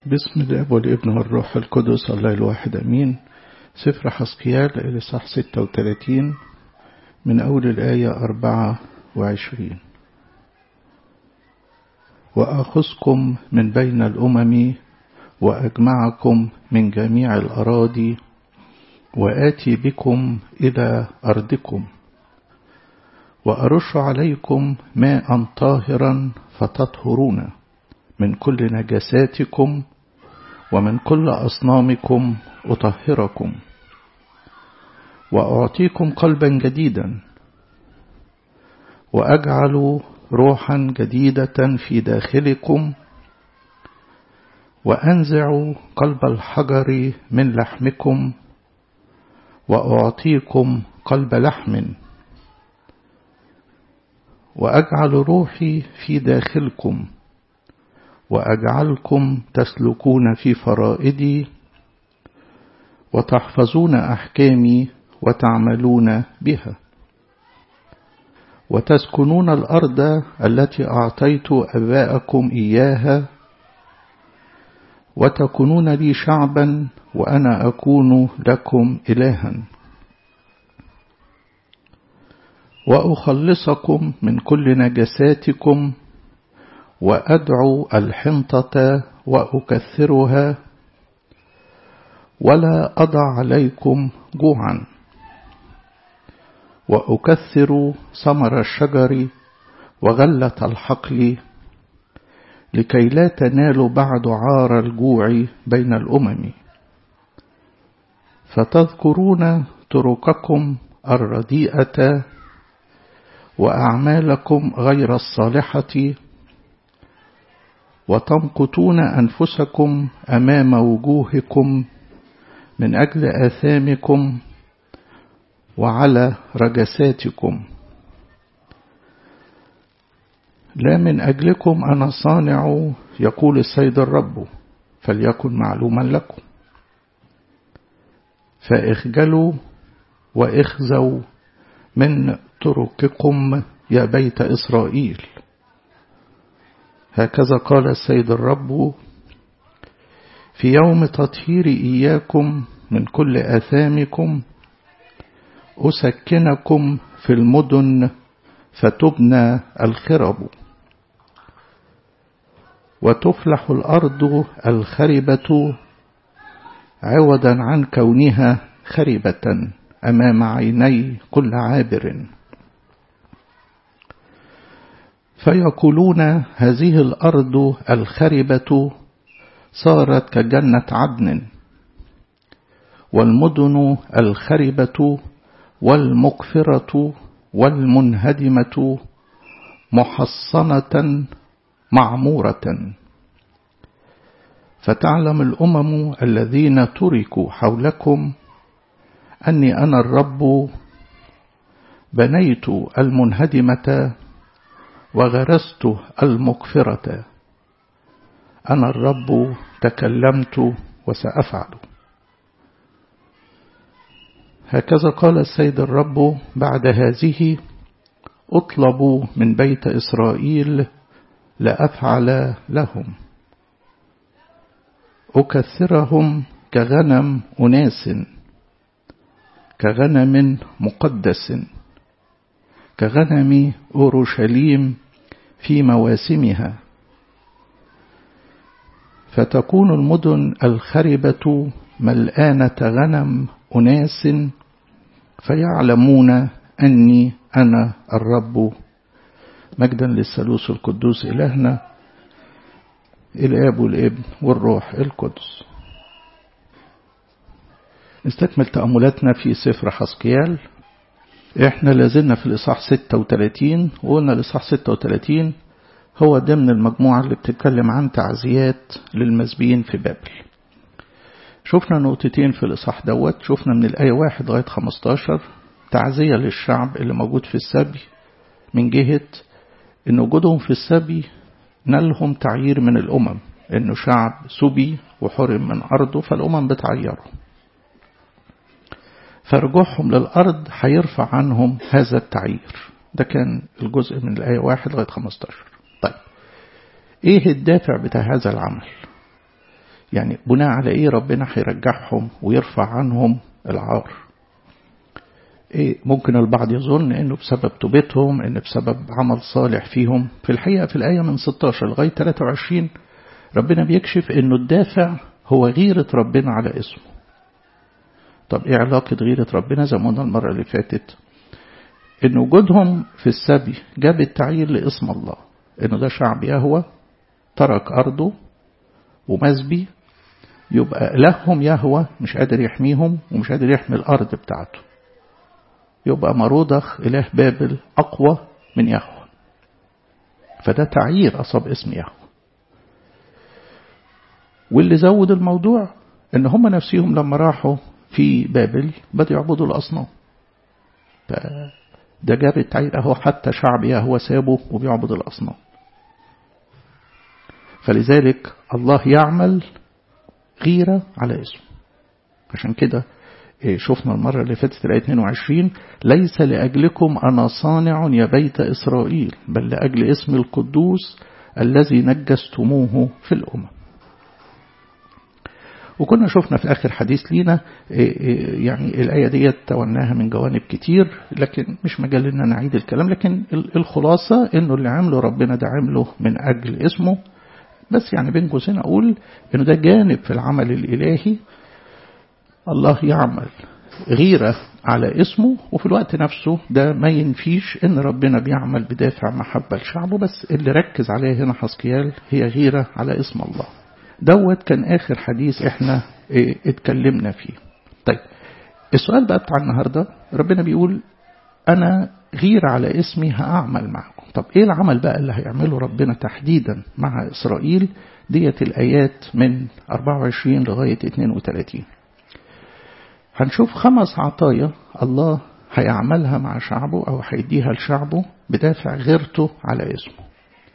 بسم الاب والابن والروح القدس الله الواحد امين سفر حسقيال الإصحاح 36 من أول الآية 24 وآخذكم من بين الأمم وأجمعكم من جميع الأراضي وآتي بكم إلى أرضكم وأرش عليكم ماء طاهرا فتطهرون من كل نجساتكم ومن كل أصنامكم أطهركم وأعطيكم قلبا جديدا وأجعل روحا جديدة في داخلكم وأنزع قلب الحجر من لحمكم وأعطيكم قلب لحم وأجعل روحي في داخلكم وأجعلكم تسلكون في فرائدي وتحفظون أحكامي وتعملون بها وتسكنون الأرض التي أعطيت أباءكم إياها وتكونون لي شعبا وأنا أكون لكم إلها وأخلصكم من كل نجساتكم وأدعو الحنطة وأكثرها ولا أضع عليكم جوعا وأكثر ثمر الشجر وغلة الحقل لكي لا تنالوا بعد عار الجوع بين الأمم فتذكرون طرقكم الرديئة وأعمالكم غير الصالحة وتمقتون أنفسكم أمام وجوهكم من أجل آثامكم وعلى رجساتكم لا من أجلكم أنا صانع يقول السيد الرب فليكن معلوما لكم فاخجلوا واخزوا من طرقكم يا بيت إسرائيل هكذا قال السيد الرب في يوم تطهير إياكم من كل آثامكم أسكنكم في المدن فتبنى الخرب وتفلح الأرض الخربة عوضا عن كونها خربة أمام عيني كل عابر فيقولون هذه الأرض الخربة صارت كجنة عدن والمدن الخربة والمقفرة والمنهدمة محصنة معمورة فتعلم الأمم الذين تركوا حولكم أني أنا الرب بنيت المنهدمة وغرست المقفرة أنا الرب تكلمت وسأفعل هكذا قال السيد الرب بعد هذه اطلبوا من بيت إسرائيل لأفعل لهم أكثرهم كغنم أناس كغنم مقدس كغنم أورشليم في مواسمها فتكون المدن الخربة ملآنة غنم أناس فيعلمون أني أنا الرب مجدا للثالوث القدوس إلهنا الآب والابن والروح القدس نستكمل تأملاتنا في سفر حسقيال احنا لازلنا في الإصحاح 36 وقلنا الإصحاح 36 هو ضمن المجموعة اللي بتتكلم عن تعزيات للمسبيين في بابل شفنا نقطتين في الإصحاح دوت شفنا من الآية 1 لغاية 15 تعزية للشعب اللي موجود في السبي من جهة إن وجودهم في السبي نالهم تعيير من الأمم إنه شعب سبي وحرم من أرضه فالأمم بتعيره فرجوعهم للأرض هيرفع عنهم هذا التعيير ده كان الجزء من الآية 1 لغاية 15 طيب إيه الدافع بتاع هذا العمل يعني بناء على إيه ربنا هيرجعهم ويرفع عنهم العار إيه ممكن البعض يظن إنه بسبب توبتهم إن بسبب عمل صالح فيهم في الحقيقة في الآية من 16 لغاية 23 ربنا بيكشف إنه الدافع هو غيرة ربنا على اسمه طب إيه علاقة غيرة ربنا زي ما قلنا المرة اللي فاتت إن وجودهم في السبي جاب التعيين لاسم الله إنه ده شعب يهوى ترك أرضه ومسبي يبقى إلههم يهوى مش قادر يحميهم ومش قادر يحمي الأرض بتاعته يبقى مرودخ إله بابل أقوى من يهوى فده تعيير أصاب اسم يهوى واللي زود الموضوع إن هم نفسهم لما راحوا في بابل بدأوا يعبدوا الأصنام فده جاب التعيير أهو حتى شعب يهوى سابه وبيعبد الأصنام فلذلك الله يعمل غيرة على اسمه عشان كده شفنا المرة اللي فاتت الآية 22 ليس لأجلكم أنا صانع يا بيت إسرائيل بل لأجل اسم القدوس الذي نجستموه في الأمم وكنا شفنا في آخر حديث لينا يعني الآية دي توناها من جوانب كتير لكن مش مجال إن نعيد الكلام لكن الخلاصة إنه اللي عمله ربنا ده عمله من أجل اسمه بس يعني بين قوسين أقول إنه ده جانب في العمل الإلهي الله يعمل غيرة على اسمه وفي الوقت نفسه ده ما ينفيش ان ربنا بيعمل بدافع محبة لشعبه بس اللي ركز عليه هنا حسكيال هي غيرة على اسم الله دوت كان آخر حديث احنا اه اتكلمنا فيه طيب السؤال بقى بتاع النهاردة ربنا بيقول أنا غير على اسمي هأعمل معكم طب ايه العمل بقى اللي هيعمله ربنا تحديدا مع إسرائيل ديت الآيات من 24 لغاية 32 هنشوف خمس عطايا الله هيعملها مع شعبه أو هيديها لشعبه بدافع غيرته على اسمه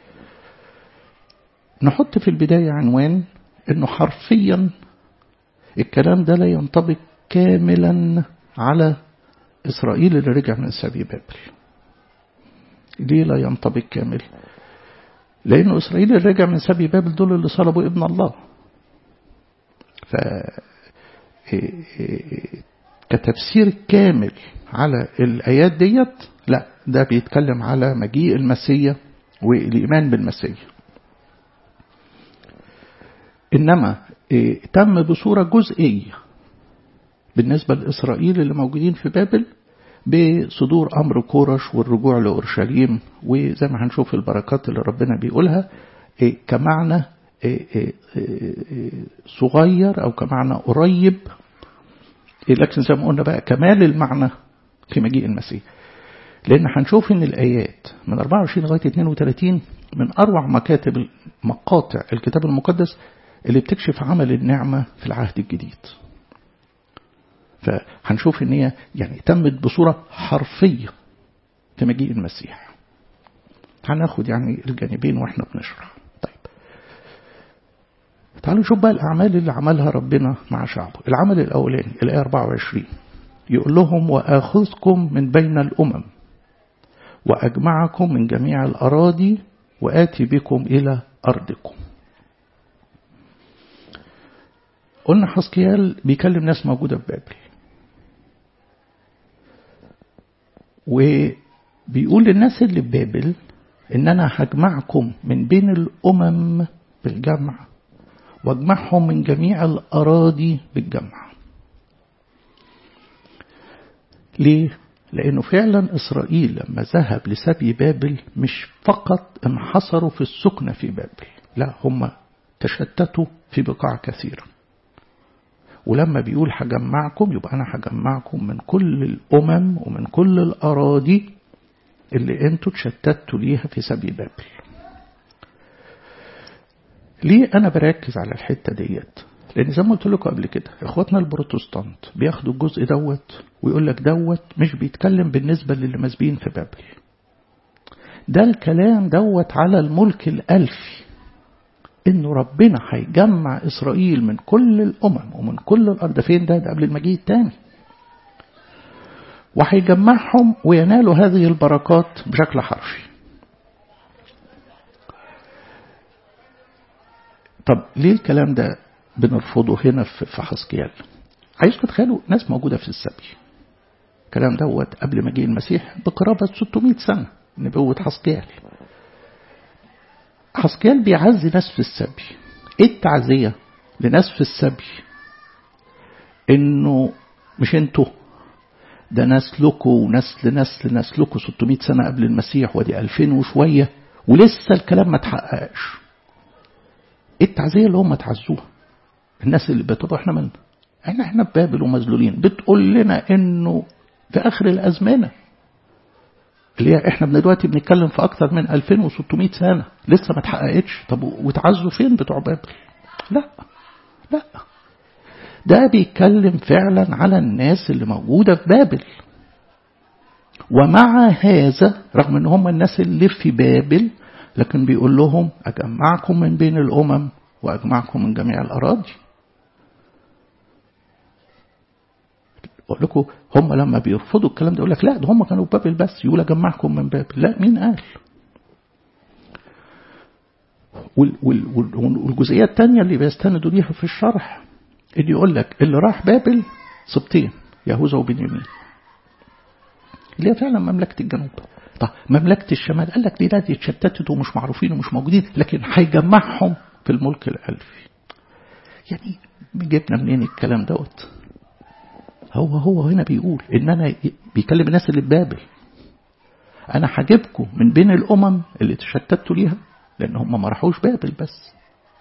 نحط في البداية عنوان انه حرفيا الكلام ده لا ينطبق كاملا على إسرائيل اللي رجع من سبي بابل ليه لا ينطبق كامل لأنه إسرائيل اللي رجع من سبي بابل دول اللي صلبوا ابن الله ف كتفسير كامل على الآيات ديت لا ده بيتكلم على مجيء المسيح والإيمان بالمسيح إنما تم بصورة جزئية بالنسبة لإسرائيل اللي موجودين في بابل بصدور أمر كورش والرجوع لأورشليم وزي ما هنشوف البركات اللي ربنا بيقولها كمعنى صغير أو كمعنى قريب لكن زي ما قلنا بقى كمال المعنى في مجيء المسيح لأن هنشوف إن الآيات من 24 لغاية 32 من أروع مكاتب مقاطع الكتاب المقدس اللي بتكشف عمل النعمة في العهد الجديد فهنشوف إن هي يعني تمت بصورة حرفية في مجيء المسيح هناخد يعني الجانبين واحنا بنشرح طيب تعالوا نشوف بقى الأعمال اللي عملها ربنا مع شعبه العمل الأولاني الآية 24 يقول لهم وآخذكم من بين الأمم وأجمعكم من جميع الأراضي وآتي بكم إلى أرضكم قلنا حسكيال بيكلم ناس موجودة في بابل وبيقول للناس اللي في بابل إن أنا هجمعكم من بين الأمم بالجمع واجمعهم من جميع الأراضي بالجمع ليه؟ لأنه فعلا إسرائيل لما ذهب لسبي بابل مش فقط انحصروا في السكنة في بابل لا هم تشتتوا في بقاع كثيرة ولما بيقول هجمعكم يبقى أنا هجمعكم من كل الأمم ومن كل الأراضي اللي انتوا تشتتوا ليها في سبي بابل ليه أنا بركز على الحتة ديت لأن زي ما قلت لكم قبل كده إخواتنا البروتستانت بياخدوا الجزء دوت ويقول لك دوت مش بيتكلم بالنسبة للي مسبيين في بابل ده الكلام دوت على الملك الألفي إنه ربنا هيجمع إسرائيل من كل الأمم ومن كل الأرض فين ده, ده قبل المجيء الثاني وهيجمعهم وينالوا هذه البركات بشكل حرفي طب ليه الكلام ده بنرفضه هنا في حسكيال عايزكم تخيلوا ناس موجودة في السبي الكلام دوت قبل ما جه المسيح بقرابة 600 سنة نبوة حسكيال حسكيال بيعزي ناس في السبي ايه التعزية لناس في السبي انه مش انتوا ده نسلكم ونسل نسل نسلكم 600 سنة قبل المسيح ودي 2000 وشوية ولسه الكلام ما تحققش ايه التعزية اللي هم تعزوها الناس اللي بتطبع احنا مالنا احنا احنا في بابل ومذلولين بتقول لنا انه في اخر الازمنه اللي هي احنا دلوقتي بنتكلم في اكثر من 2600 سنه لسه ما اتحققتش طب وتعزوا فين بتوع بابل لا لا ده بيتكلم فعلا على الناس اللي موجودة في بابل ومع هذا رغم ان هم الناس اللي في بابل لكن بيقول لهم أجمعكم من بين الأمم وأجمعكم من جميع الأراضي أقول لكم هم لما بيرفضوا الكلام ده يقول لك لا ده هم كانوا في بابل بس يقول أجمعكم من بابل لا مين قال والجزئية الثانية اللي بيستندوا ليها في الشرح اللي يقول لك اللي راح بابل سبطين يهوذا وبنيامين اللي هي فعلا مملكة الجنوب طب مملكة الشمال قال لك دي لا دي اتشتتت ومش معروفين ومش موجودين لكن هيجمعهم في الملك الألفي يعني جبنا منين الكلام دوت هو هو هنا بيقول ان انا بيكلم الناس اللي في بابل انا هجيبكم من بين الامم اللي تشتتوا ليها لان هم ما راحوش بابل بس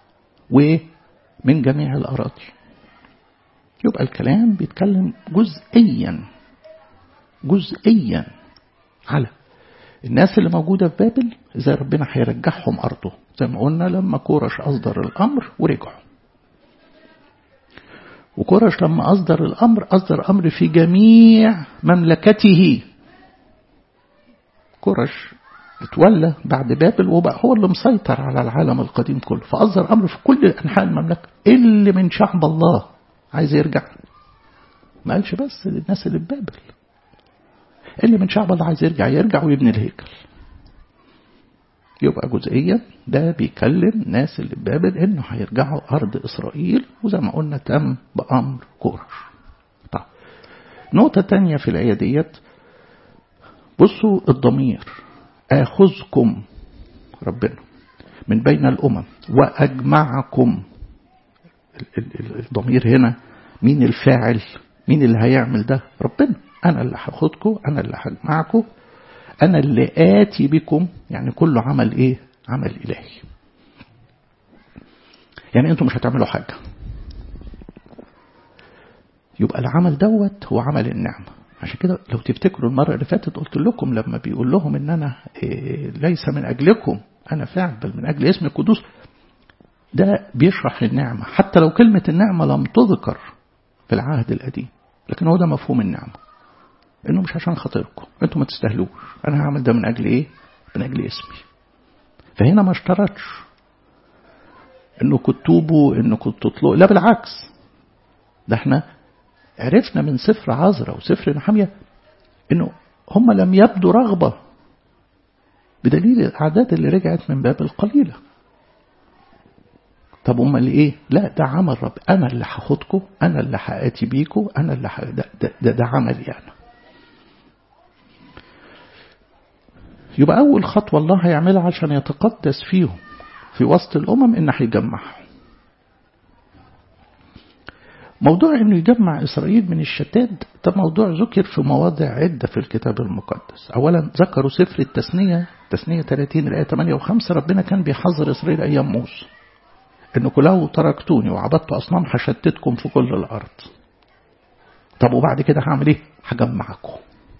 ومن جميع الاراضي يبقى الكلام بيتكلم جزئيا جزئيا على الناس اللي موجودة في بابل ازاي ربنا هيرجعهم أرضه زي ما قلنا لما كورش أصدر الأمر ورجعوا وكورش لما أصدر الأمر أصدر أمر في جميع مملكته كورش اتولى بعد بابل وبقى هو اللي مسيطر على العالم القديم كله فأصدر أمر في كل أنحاء المملكة اللي من شعب الله عايز يرجع ما قالش بس للناس اللي في بابل اللي من شعب الله عايز يرجع يرجع ويبني الهيكل يبقى جزئيا ده بيكلم ناس اللي في بابل انه هيرجعوا ارض اسرائيل وزي ما قلنا تم بامر كورش طيب نقطة تانية في الآية ديت بصوا الضمير آخذكم ربنا من بين الأمم وأجمعكم الضمير هنا مين الفاعل مين اللي هيعمل ده ربنا أنا اللي هاخدكم أنا اللي هجمعكم أنا اللي آتي بكم يعني كله عمل إيه عمل إلهي يعني أنتم مش هتعملوا حاجة يبقى العمل دوت هو عمل النعمة عشان كده لو تفتكروا المرة اللي فاتت قلت لكم لما بيقول لهم إن أنا إيه ليس من أجلكم أنا فاعل بل من أجل اسم القدوس ده بيشرح النعمة حتى لو كلمة النعمة لم تذكر في العهد القديم لكن هو ده مفهوم النعمة انه مش عشان خاطركم انتوا ما تستاهلوش انا هعمل ده من اجل ايه من اجل اسمي فهنا ما اشترطش انكم تتوبوا انكم تطلقوا لا بالعكس ده احنا عرفنا من سفر عذرا وسفر نحمية انه هم لم يبدوا رغبة بدليل الاعداد اللي رجعت من باب القليله طب امال ايه لا ده عمل رب انا اللي هاخدكم انا اللي هاتي بيكم انا اللي ح... ده, ده, ده, ده عملي انا يبقى اول خطوه الله هيعملها عشان يتقدس فيهم في وسط الامم ان هيجمعهم موضوع انه يجمع اسرائيل من الشتات ده موضوع ذكر في مواضع عده في الكتاب المقدس اولا ذكروا سفر التثنيه تثنيه 30 الايه 8 و5 ربنا كان بيحذر اسرائيل ايام موسى انكم لو تركتوني وعبدتوا اصنام هشتتكم في كل الارض طب وبعد كده هعمل ايه هجمعكم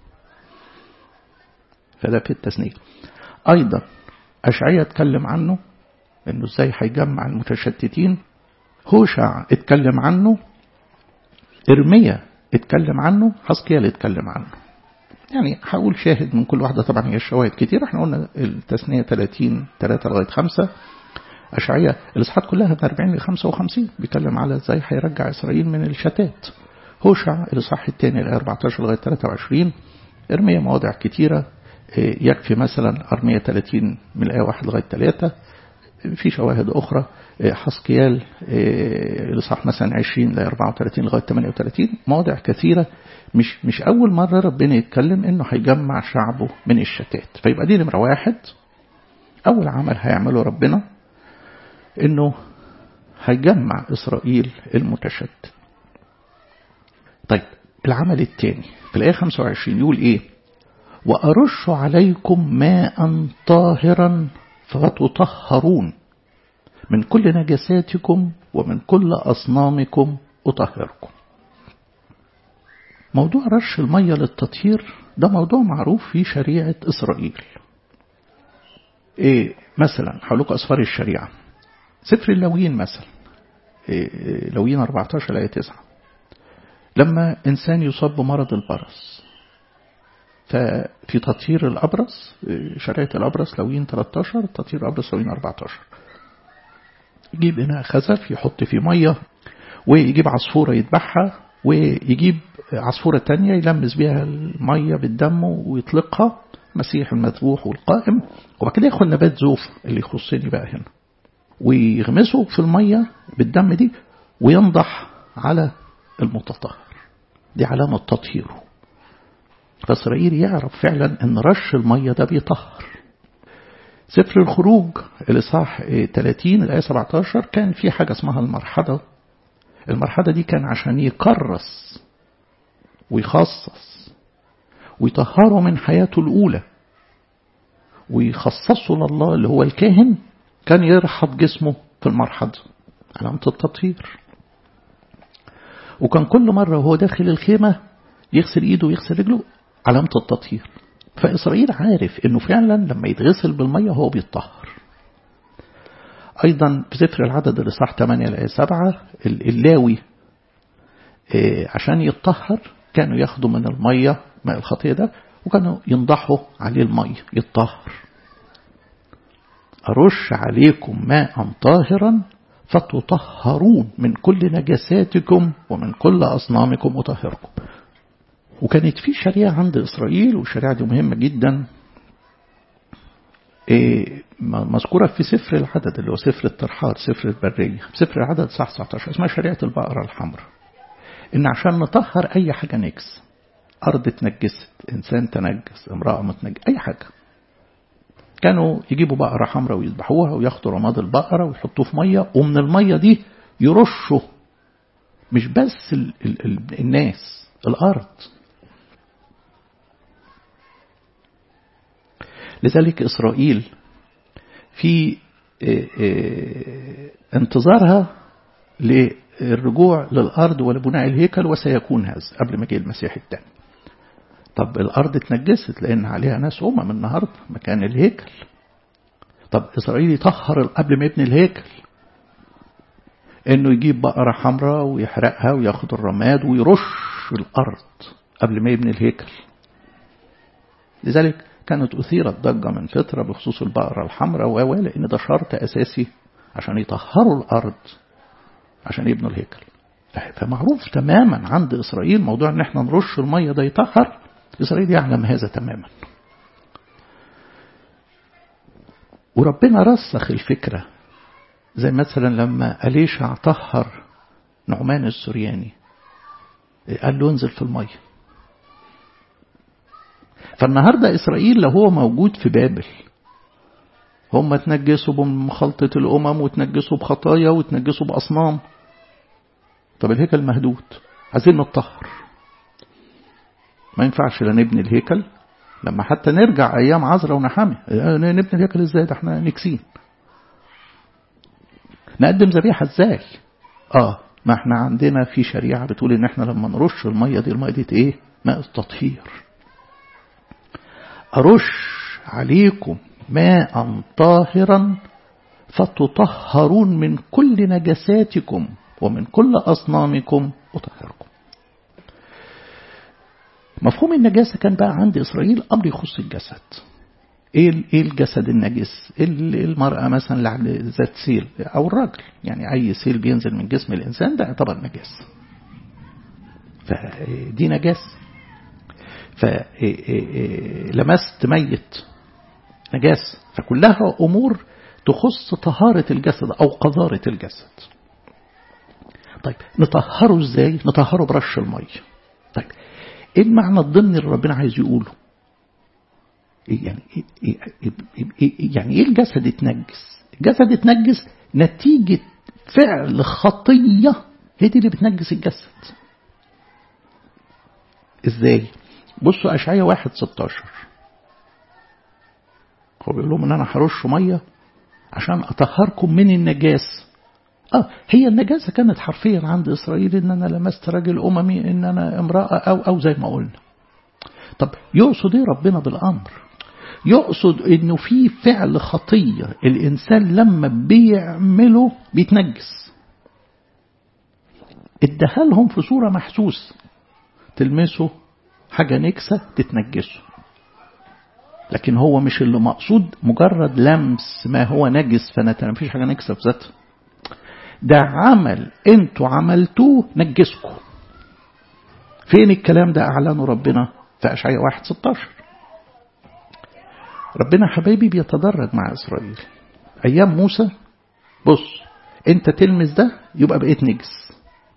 فده في التثنيه ايضا اشعياء اتكلم عنه انه ازاي هيجمع المتشتتين هوشع اتكلم عنه ارميا اتكلم عنه حسكيال اتكلم عنه يعني هقول شاهد من كل واحدة طبعا هي الشواهد كتير احنا قلنا التثنية 30 3 لغاية 5 أشعية الإصحاحات كلها من 40 ل 55 بيتكلم على ازاي هيرجع إسرائيل من الشتات هوشع الإصحاح الثاني الآية 14 لغاية 23 إرميا مواضع كتيرة يكفي مثلا أرمية 30 من الآية 1 لغاية 3 في شواهد أخرى حسقيال لصح مثلا 20 ل 34 لغاية 38 مواضع كثيرة مش مش أول مرة ربنا يتكلم إنه هيجمع شعبه من الشتات فيبقى دي نمرة واحد أول عمل هيعمله ربنا إنه هيجمع إسرائيل المتشتت طيب العمل الثاني في الآية 25 يقول إيه وأرش عليكم ماء طاهرا فتطهرون من كل نجساتكم ومن كل أصنامكم أطهركم موضوع رش المية للتطهير ده موضوع معروف في شريعة إسرائيل إيه مثلا هقول أسفار الشريعة سفر اللويين مثلا إيه لويين 14 آية 9 لما إنسان يصاب بمرض البرص ففي تطهير الأبرص شريعة الأبرص لوين 13 تطهير الأبرص لوين 14 يجيب إناء خزف يحط فيه مية ويجيب عصفورة يذبحها ويجيب عصفورة تانية يلمس بيها المية بالدم ويطلقها مسيح المذبوح والقائم وبعد كده ياخد نبات زوف اللي يخصني بقى هنا ويغمسه في المية بالدم دي وينضح على المتطهر دي علامة تطهيره فإسرائيل يعرف فعلا أن رش المية ده بيطهر سفر الخروج الإصحاح 30 الآية 17 كان في حاجة اسمها المرحلة المرحلة دي كان عشان يكرس ويخصص ويطهره من حياته الأولى ويخصصه لله اللي هو الكاهن كان يرحض جسمه في المرحض علامة التطهير وكان كل مرة وهو داخل الخيمة يغسل ايده ويغسل رجله علامة التطهير فإسرائيل عارف انه فعلا لما يتغسل بالمية هو بيتطهر أيضا في سفر العدد الإصحاح 8 الآية 7 اللاوي عشان يتطهر كانوا ياخدوا من المية ماء الخطية ده وكانوا ينضحوا عليه المية يتطهر أرش عليكم ماء طاهرا فتطهرون من كل نجساتكم ومن كل أصنامكم أطهركم وكانت في شريعة عند إسرائيل والشريعة دي مهمة جدا مذكورة في سفر العدد اللي هو سفر الترحال سفر البرية سفر العدد صح 19 اسمها شريعة البقرة الحمراء إن عشان نطهر أي حاجة نجس أرض اتنجست إنسان تنجس امرأة متنجس أي حاجة كانوا يجيبوا بقرة حمراء ويذبحوها وياخدوا رماد البقرة ويحطوه في مية ومن المية دي يرشوا مش بس ال ال ال الناس الأرض لذلك إسرائيل في انتظارها للرجوع للأرض ولبناء الهيكل وسيكون هذا قبل ما يجي المسيح الثاني طب الأرض اتنجست لأن عليها ناس أمم النهاردة مكان الهيكل طب إسرائيل يطهر قبل ما يبني الهيكل إنه يجيب بقرة حمراء ويحرقها وياخد الرماد ويرش الأرض قبل ما يبني الهيكل لذلك كانت أثيرت ضجة من فترة بخصوص البقرة الحمراء و لأن ده شرط أساسي عشان يطهروا الأرض عشان يبنوا الهيكل فمعروف تماما عند إسرائيل موضوع إن احنا نرش المية ده يطهر إسرائيل يعلم هذا تماما وربنا رسخ الفكرة زي مثلا لما أليشع طهر نعمان السرياني قال له انزل في المية فالنهاردة إسرائيل لو هو موجود في بابل هم تنجسوا بمخالطة الأمم وتنجسوا بخطايا وتنجسوا بأصنام طب الهيكل مهدود عايزين نتطهر ما ينفعش لا نبني الهيكل لما حتى نرجع أيام عزرا ونحامي نبني الهيكل ازاي ده احنا نكسين نقدم ذبيحة ازاي اه ما احنا عندنا في شريعة بتقول ان احنا لما نرش المية دي المية دي ايه ماء التطهير أرش عليكم ماء طاهرا فتطهرون من كل نجساتكم ومن كل أصنامكم أطهركم مفهوم النجاسة كان بقى عند إسرائيل أمر يخص الجسد ايه ايه الجسد النجس المرأة مثلا ذات سيل او الراجل يعني اي سيل بينزل من جسم الانسان ده يعتبر نجاس فدي نجاسة فلمست ميت نجاسة فكلها امور تخص طهارة الجسد أو قذارة الجسد طيب نطهره ازاي نطهره برش المية طيب ايه المعنى الضمني اللي ربنا عايز يقوله إيه يعني إيه إيه إيه يعني ايه الجسد اتنجس الجسد اتنجس نتيجة فعل خطية هي دي اللي بتنجس الجسد ازاي بصوا اشعياء واحد ستاشر هو بيقول لهم ان انا هرش ميه عشان اطهركم من النجاسه اه هي النجاسه كانت حرفيا عند اسرائيل ان انا لمست راجل اممي ان انا امراه او او زي ما قلنا طب يقصد ايه ربنا بالامر يقصد انه في فعل خطيه الانسان لما بيعمله بيتنجس اداها لهم في صوره محسوسه تلمسه حاجه نكسه تتنجسه لكن هو مش اللي مقصود مجرد لمس ما هو نجس فنتنا مفيش حاجه نكسه في ذاتها ده عمل انتوا عملتوه نجسكم فين الكلام ده اعلنه ربنا في اشعياء 1 16 ربنا حبايبي بيتدرج مع اسرائيل ايام موسى بص انت تلمس ده يبقى بقيت نجس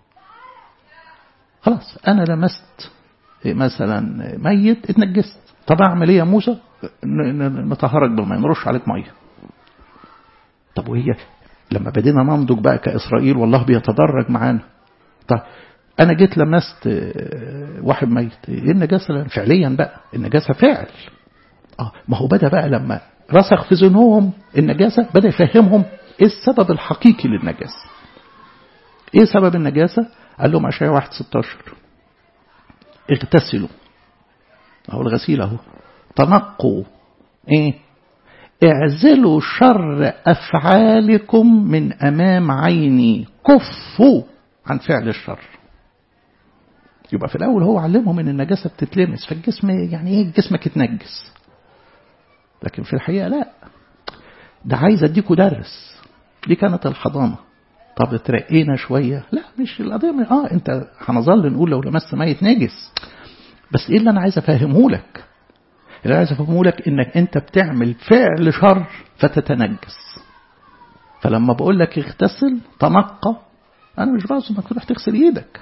خلاص انا لمست مثلا ميت اتنجست طب اعمل ايه يا موسى نطهرك بالماء نرش عليك ميه طب وهي لما بدينا ننضج بقى كاسرائيل والله بيتدرج معانا طب انا جيت لمست واحد ميت ايه النجاسه فعليا بقى النجاسه فعل اه ما هو بدا بقى لما رسخ في ذهنهم النجاسه بدا يفهمهم ايه السبب الحقيقي للنجاسه ايه سبب النجاسه قال لهم اشعياء 1 16 اغتسلوا اهو الغسيل اهو تنقوا ايه اعزلوا شر افعالكم من امام عيني كفوا عن فعل الشر يبقى في الاول هو علمهم ان النجاسه بتتلمس فالجسم يعني ايه جسمك اتنجس لكن في الحقيقه لا ده عايز اديكوا درس دي كانت الحضانه طب اترقينا شويه لا مش القضيه اه انت هنظل نقول لو لمست ميت نجس بس ايه اللي انا عايز افهمه لك اللي عايز افهمه لك انك انت بتعمل فعل شر فتتنجس فلما بقول لك اغتسل تنقى انا مش بقصد انك تروح تغسل ايدك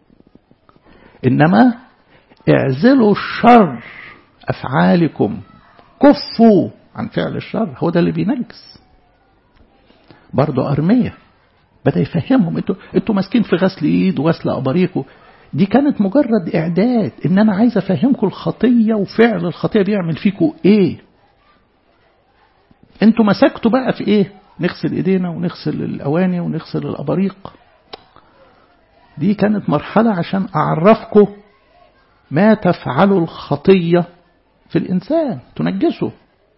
انما اعزلوا الشر افعالكم كفوا عن فعل الشر هو ده اللي بينجس برضه ارميه بدا يفهمهم انتوا انتوا ماسكين في غسل ايد وغسل اباريكوا دي كانت مجرد إعداد إن أنا عايز أفهمكم الخطية وفعل الخطية بيعمل فيكم إيه أنتوا مسكتوا بقى في إيه نغسل إيدينا ونغسل الأواني ونغسل الأباريق دي كانت مرحلة عشان أعرفكم ما تفعل الخطية في الإنسان تنجسه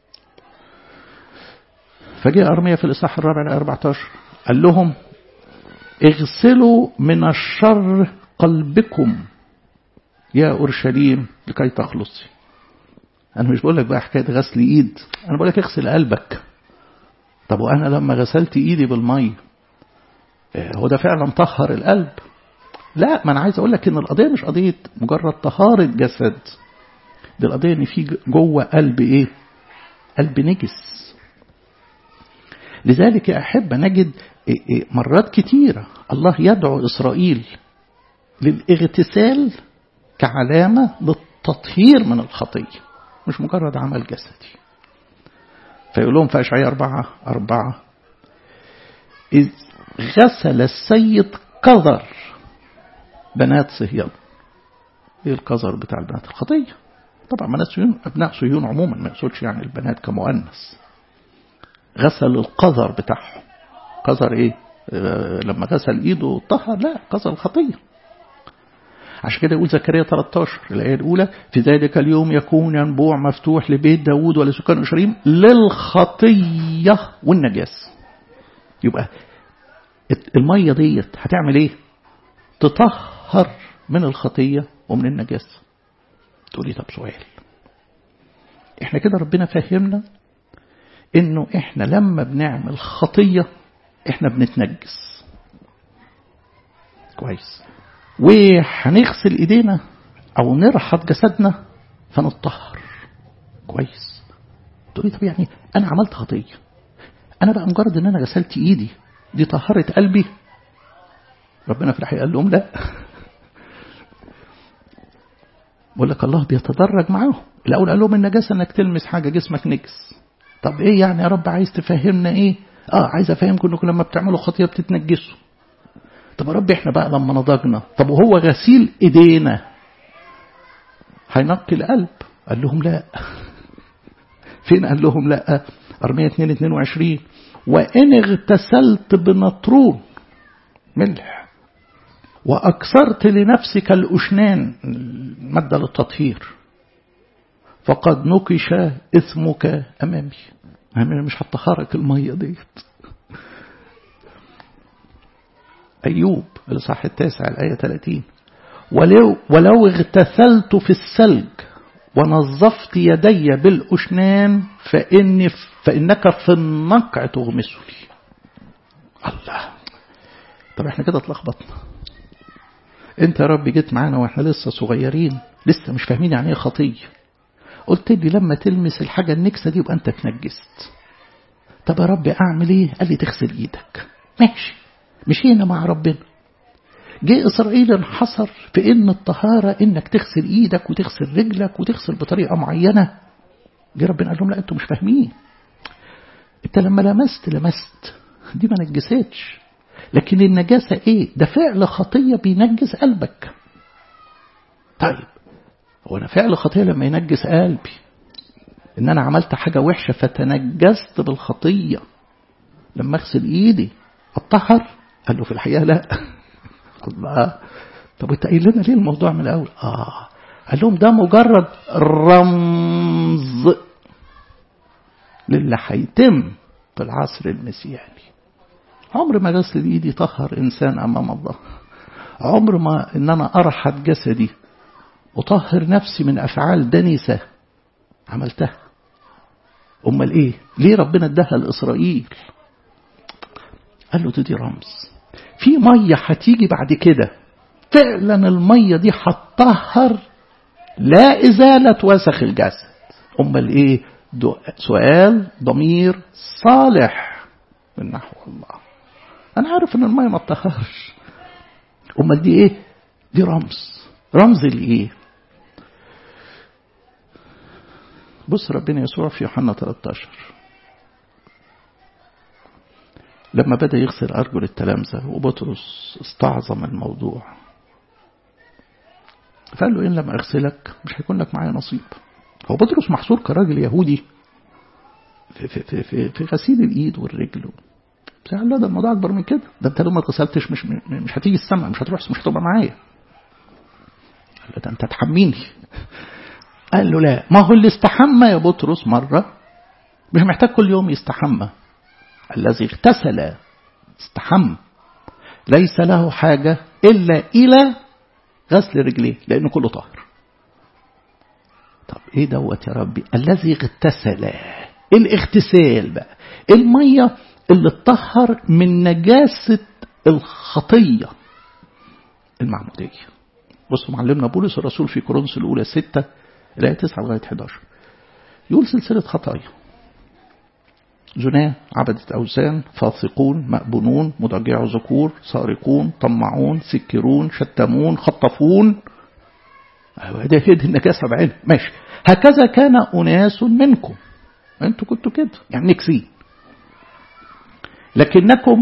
فجاء أرمية في الإصحاح الرابع ل 14 قال لهم اغسلوا من الشر قلبكم يا أورشليم لكي تخلصي أنا مش بقول لك بقى حكاية غسل إيد أنا بقول لك اغسل قلبك طب وأنا لما غسلت إيدي بالمية هو ده فعلا طهر القلب لا ما أنا عايز أقول لك إن القضية مش قضية مجرد طهارة جسد دي القضية إن في جوه قلب إيه قلب نجس لذلك يا أحبة نجد مرات كتيرة الله يدعو إسرائيل للاغتسال كعلامة للتطهير من الخطية مش مجرد عمل جسدي فيقول لهم في أشعياء أربعة أربعة إذ غسل السيد قذر بنات صهيون إيه القذر بتاع البنات الخطية طبعا بنات صهيون أبناء صهيون عموما ما يقصدش يعني البنات كمؤنث غسل القذر بتاعهم قذر إيه لما غسل إيده طهر لا قذر الخطية عشان كده يقول زكريا 13 الآية الأولى في ذلك اليوم يكون ينبوع مفتوح لبيت داود ولسكان أورشليم للخطية والنجاس يبقى المية ديت هتعمل ايه تطهر من الخطية ومن النجاسة تقولي طب سؤال احنا كده ربنا فهمنا انه احنا لما بنعمل خطية احنا بنتنجس كويس وهنغسل ايدينا او نرحض جسدنا فنطهر كويس تقولي طب يعني انا عملت خطيه أنا بقى مجرد إن أنا غسلت إيدي دي طهرت قلبي ربنا في الحقيقة قال لهم لا بقول لك الله بيتدرج معاهم الأول قال لهم النجاسة إنك تلمس حاجة جسمك نجس طب إيه يعني يا رب عايز تفهمنا إيه آه عايز أفهمكم إنكم لما بتعملوا خطية بتتنجسوا طب يا رب إحنا بقى لما نضجنا طب وهو غسيل إيدينا هينقي القلب قال لهم لا فين قال لهم لا أرمية 2 22 وإن اغتسلت بنطرون ملح وأكثرت لنفسك الأشنان المادة للتطهير فقد نكش إثمك أمامي أنا مش هتخرج المية ديت أيوب الإصحاح التاسع الآية 30 ولو, ولو اغتسلت في الثلج ونظفت يدي بالأشنان فإني فإنك في النقع تغمس لي الله طب احنا كده اتلخبطنا انت يا رب جيت معانا واحنا لسه صغيرين لسه مش فاهمين يعني ايه خطيه قلت لي لما تلمس الحاجه النكسه دي يبقى انت اتنجست طب يا رب اعمل ايه قال لي تغسل ايدك ماشي مشينا مع ربنا جه إسرائيل انحصر في إن الطهارة إنك تغسل إيدك وتغسل رجلك وتغسل بطريقة معينة جه ربنا قال لهم لا أنتوا مش فاهمين أنت لما لمست لمست دي ما نجستش لكن النجاسة إيه ده فعل خطية بينجس قلبك طيب هو أنا فعل خطية لما ينجس قلبي إن أنا عملت حاجة وحشة فتنجست بالخطية لما أغسل إيدي أطهر قال له في الحقيقة لا الله طب انت قايل لنا ليه الموضوع من الاول اه قال لهم ده مجرد رمز للي هيتم في العصر المسيحي عمر ما غسل ايدي طهر انسان امام الله عمر ما ان انا ارحت جسدي وطهر نفسي من افعال دنسه عملتها امال ايه ليه ربنا اداها لاسرائيل قال له دي رمز في مية هتيجي بعد كده فعلا المية دي هتطهر لا إزالة وسخ الجسد أمال إيه سؤال ضمير صالح من نحو الله أنا عارف إن المية ما تطهرش أمال دي إيه دي رمز رمز لإيه بص ربنا يسوع في يوحنا 13 لما بدأ يغسل أرجل التلامذة وبطرس استعظم الموضوع فقال له إن لم أغسلك مش هيكون لك معايا نصيب هو بطرس محصور كراجل يهودي في, في, في, في, في غسيل الإيد والرجل بس قال لا ده الموضوع أكبر من كده ده أنت لو ما اتغسلتش مش مش هتيجي السماء مش هتروح مش هتبقى معايا قال له ده أنت تحميني قال له لا ما هو اللي استحمى يا بطرس مرة مش محتاج كل يوم يستحمى الذي اغتسل استحم ليس له حاجة إلا إلى غسل رجليه لأنه كله طاهر طب إيه دوت يا ربي الذي اغتسل الاغتسال بقى المية اللي تطهر من نجاسة الخطية المعمودية بصوا معلمنا بولس الرسول في كورنثوس الأولى 6 الآية 9 لغاية 11 يقول سلسلة خطايا زناة عبدة أوثان فاسقون مأبونون مضجع ذكور سارقون طمعون سكرون شتمون خطفون أيوة ده هي دي النجاسة بعينها ماشي هكذا كان أناس منكم أنتوا كنتوا كده يعني نكسين لكنكم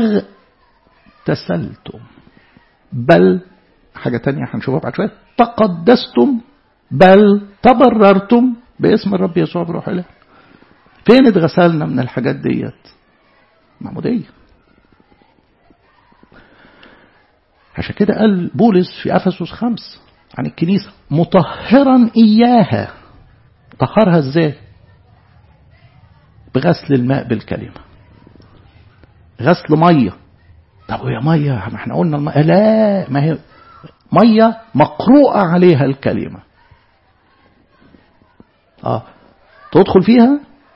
اغتسلتم بل حاجة تانية هنشوفها بعد شوية تقدستم بل تبررتم باسم الرب يسوع بروح الله فين اتغسلنا من الحاجات ديت معمودية عشان كده قال بولس في أفسس خمس عن الكنيسة مطهرا إياها طهرها ازاي بغسل الماء بالكلمة غسل مية طب يا مية ما احنا قلنا المية لا ما هي مية مقروءة عليها الكلمة اه تدخل فيها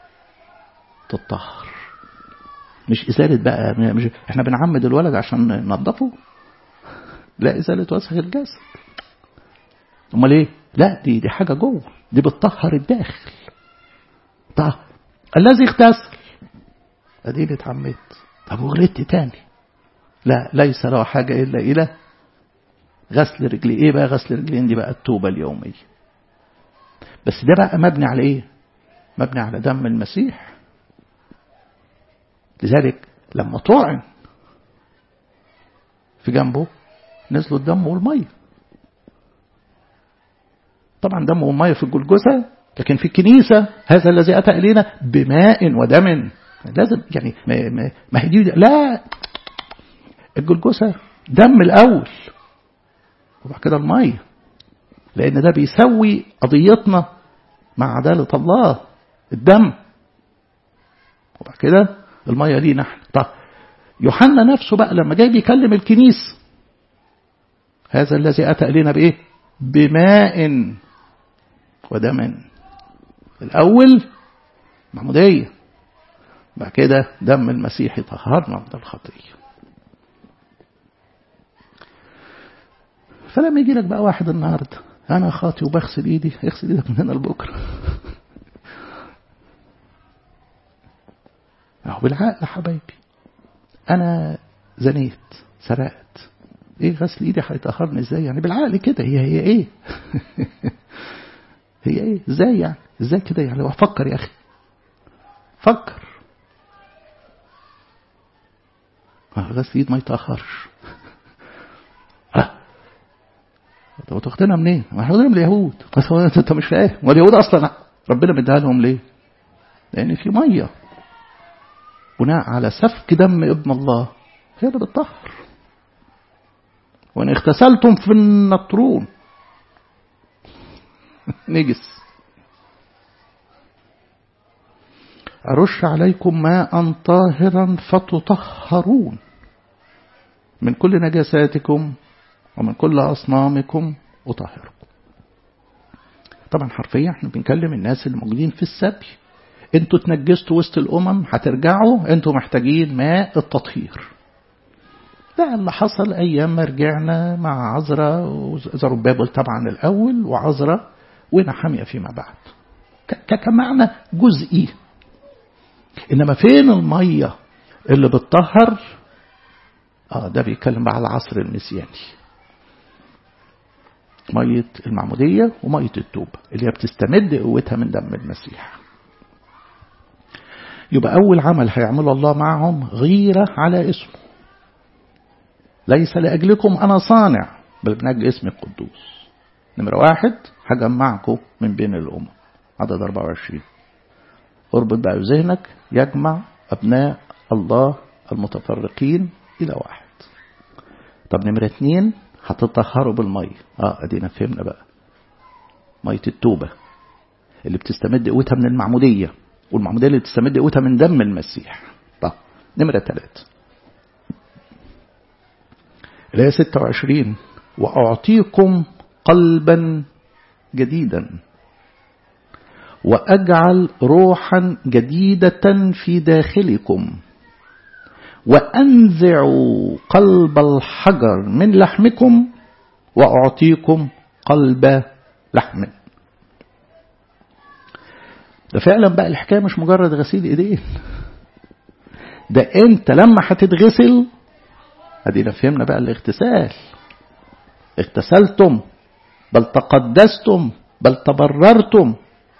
تطهر مش إزالة بقى مش احنا بنعمد الولد عشان ننظفه لا إزالة وسخ الجسد امال ايه لا دي دي حاجة جوه دي بتطهر الداخل طه الذي اغتسل اديني اتعمدت طب وغلطت تاني لا ليس له حاجة إلا إلى غسل رجلي إيه بقى غسل رجلين دي بقى التوبة اليومية بس ده بقى مبني على إيه مبني على دم المسيح لذلك لما طعن في جنبه نزلوا الدم والمية طبعا دم والمية في الجلجثة لكن في الكنيسة هذا الذي أتى إلينا بماء ودم لازم يعني ما, ما, ما هي دي لا الجلجثة دم الأول وبعد كده المية لأن ده بيسوي قضيتنا مع عدالة الله الدم وبعد كده المية لينا احنا طب يوحنا نفسه بقى لما جاي بيكلم الكنيسة هذا الذي أتى إلينا بإيه بماء ودم الأول معمودية بعد كده دم المسيح طهرنا من الخطية فلما يجي لك بقى واحد النهاردة أنا خاطي وبغسل إيدي اغسل إيدك من هنا لبكرة أهو بالعقل يا حبايبي أنا زنيت سرقت إيه غسل إيدي هيطهرني إزاي يعني بالعقل كده هي هي إيه هي إيه إزاي يعني إزاي كده يعني فكر يا أخي فكر غسل ايد ما يتاخرش طب تاخدنا منين؟ ما احنا من اليهود بس هو انت مش فاهم ما اليهود اصلا ربنا مديها لهم ليه؟ لان في ميه بناء على سفك دم ابن الله هي اللي بتطهر وان اغتسلتم في النطرون نجس أرش عليكم ماء طاهرا فتطهرون من كل نجاساتكم ومن كل أصنامكم أطهركم طبعا حرفيا احنا بنكلم الناس اللي موجودين في السبي انتوا تنجستوا وسط الأمم هترجعوا انتوا محتاجين ماء التطهير ده اللي حصل أيام ما رجعنا مع عذرا وزربابل طبعا الأول وعذرا ونحمية فيما بعد كمعنى جزئي إنما فين المية اللي بتطهر آه ده بيتكلم بقى على العصر المسياني مية المعمودية ومية التوبة اللي هي بتستمد قوتها من دم المسيح يبقى أول عمل هيعمله الله معهم غيرة على اسمه ليس لأجلكم أنا صانع بل من أجل اسم القدوس نمرة واحد هجمعكم من بين الأمم عدد 24 اربط بقى ذهنك يجمع أبناء الله المتفرقين إلى واحد طب نمرة اتنين هتطهروا بالمية اه ادينا فهمنا بقى مية التوبة اللي بتستمد قوتها من المعمودية والمعمودية اللي بتستمد قوتها من دم المسيح طب نمرة ثلاثة الآية 26 وأعطيكم قلبا جديدا وأجعل روحا جديدة في داخلكم وأنزع قلب الحجر من لحمكم وأعطيكم قلب لحم ده فعلا بقى الحكاية مش مجرد غسيل ايدين ده انت لما هتتغسل ادينا فهمنا بقى الاغتسال اغتسلتم بل تقدستم بل تبررتم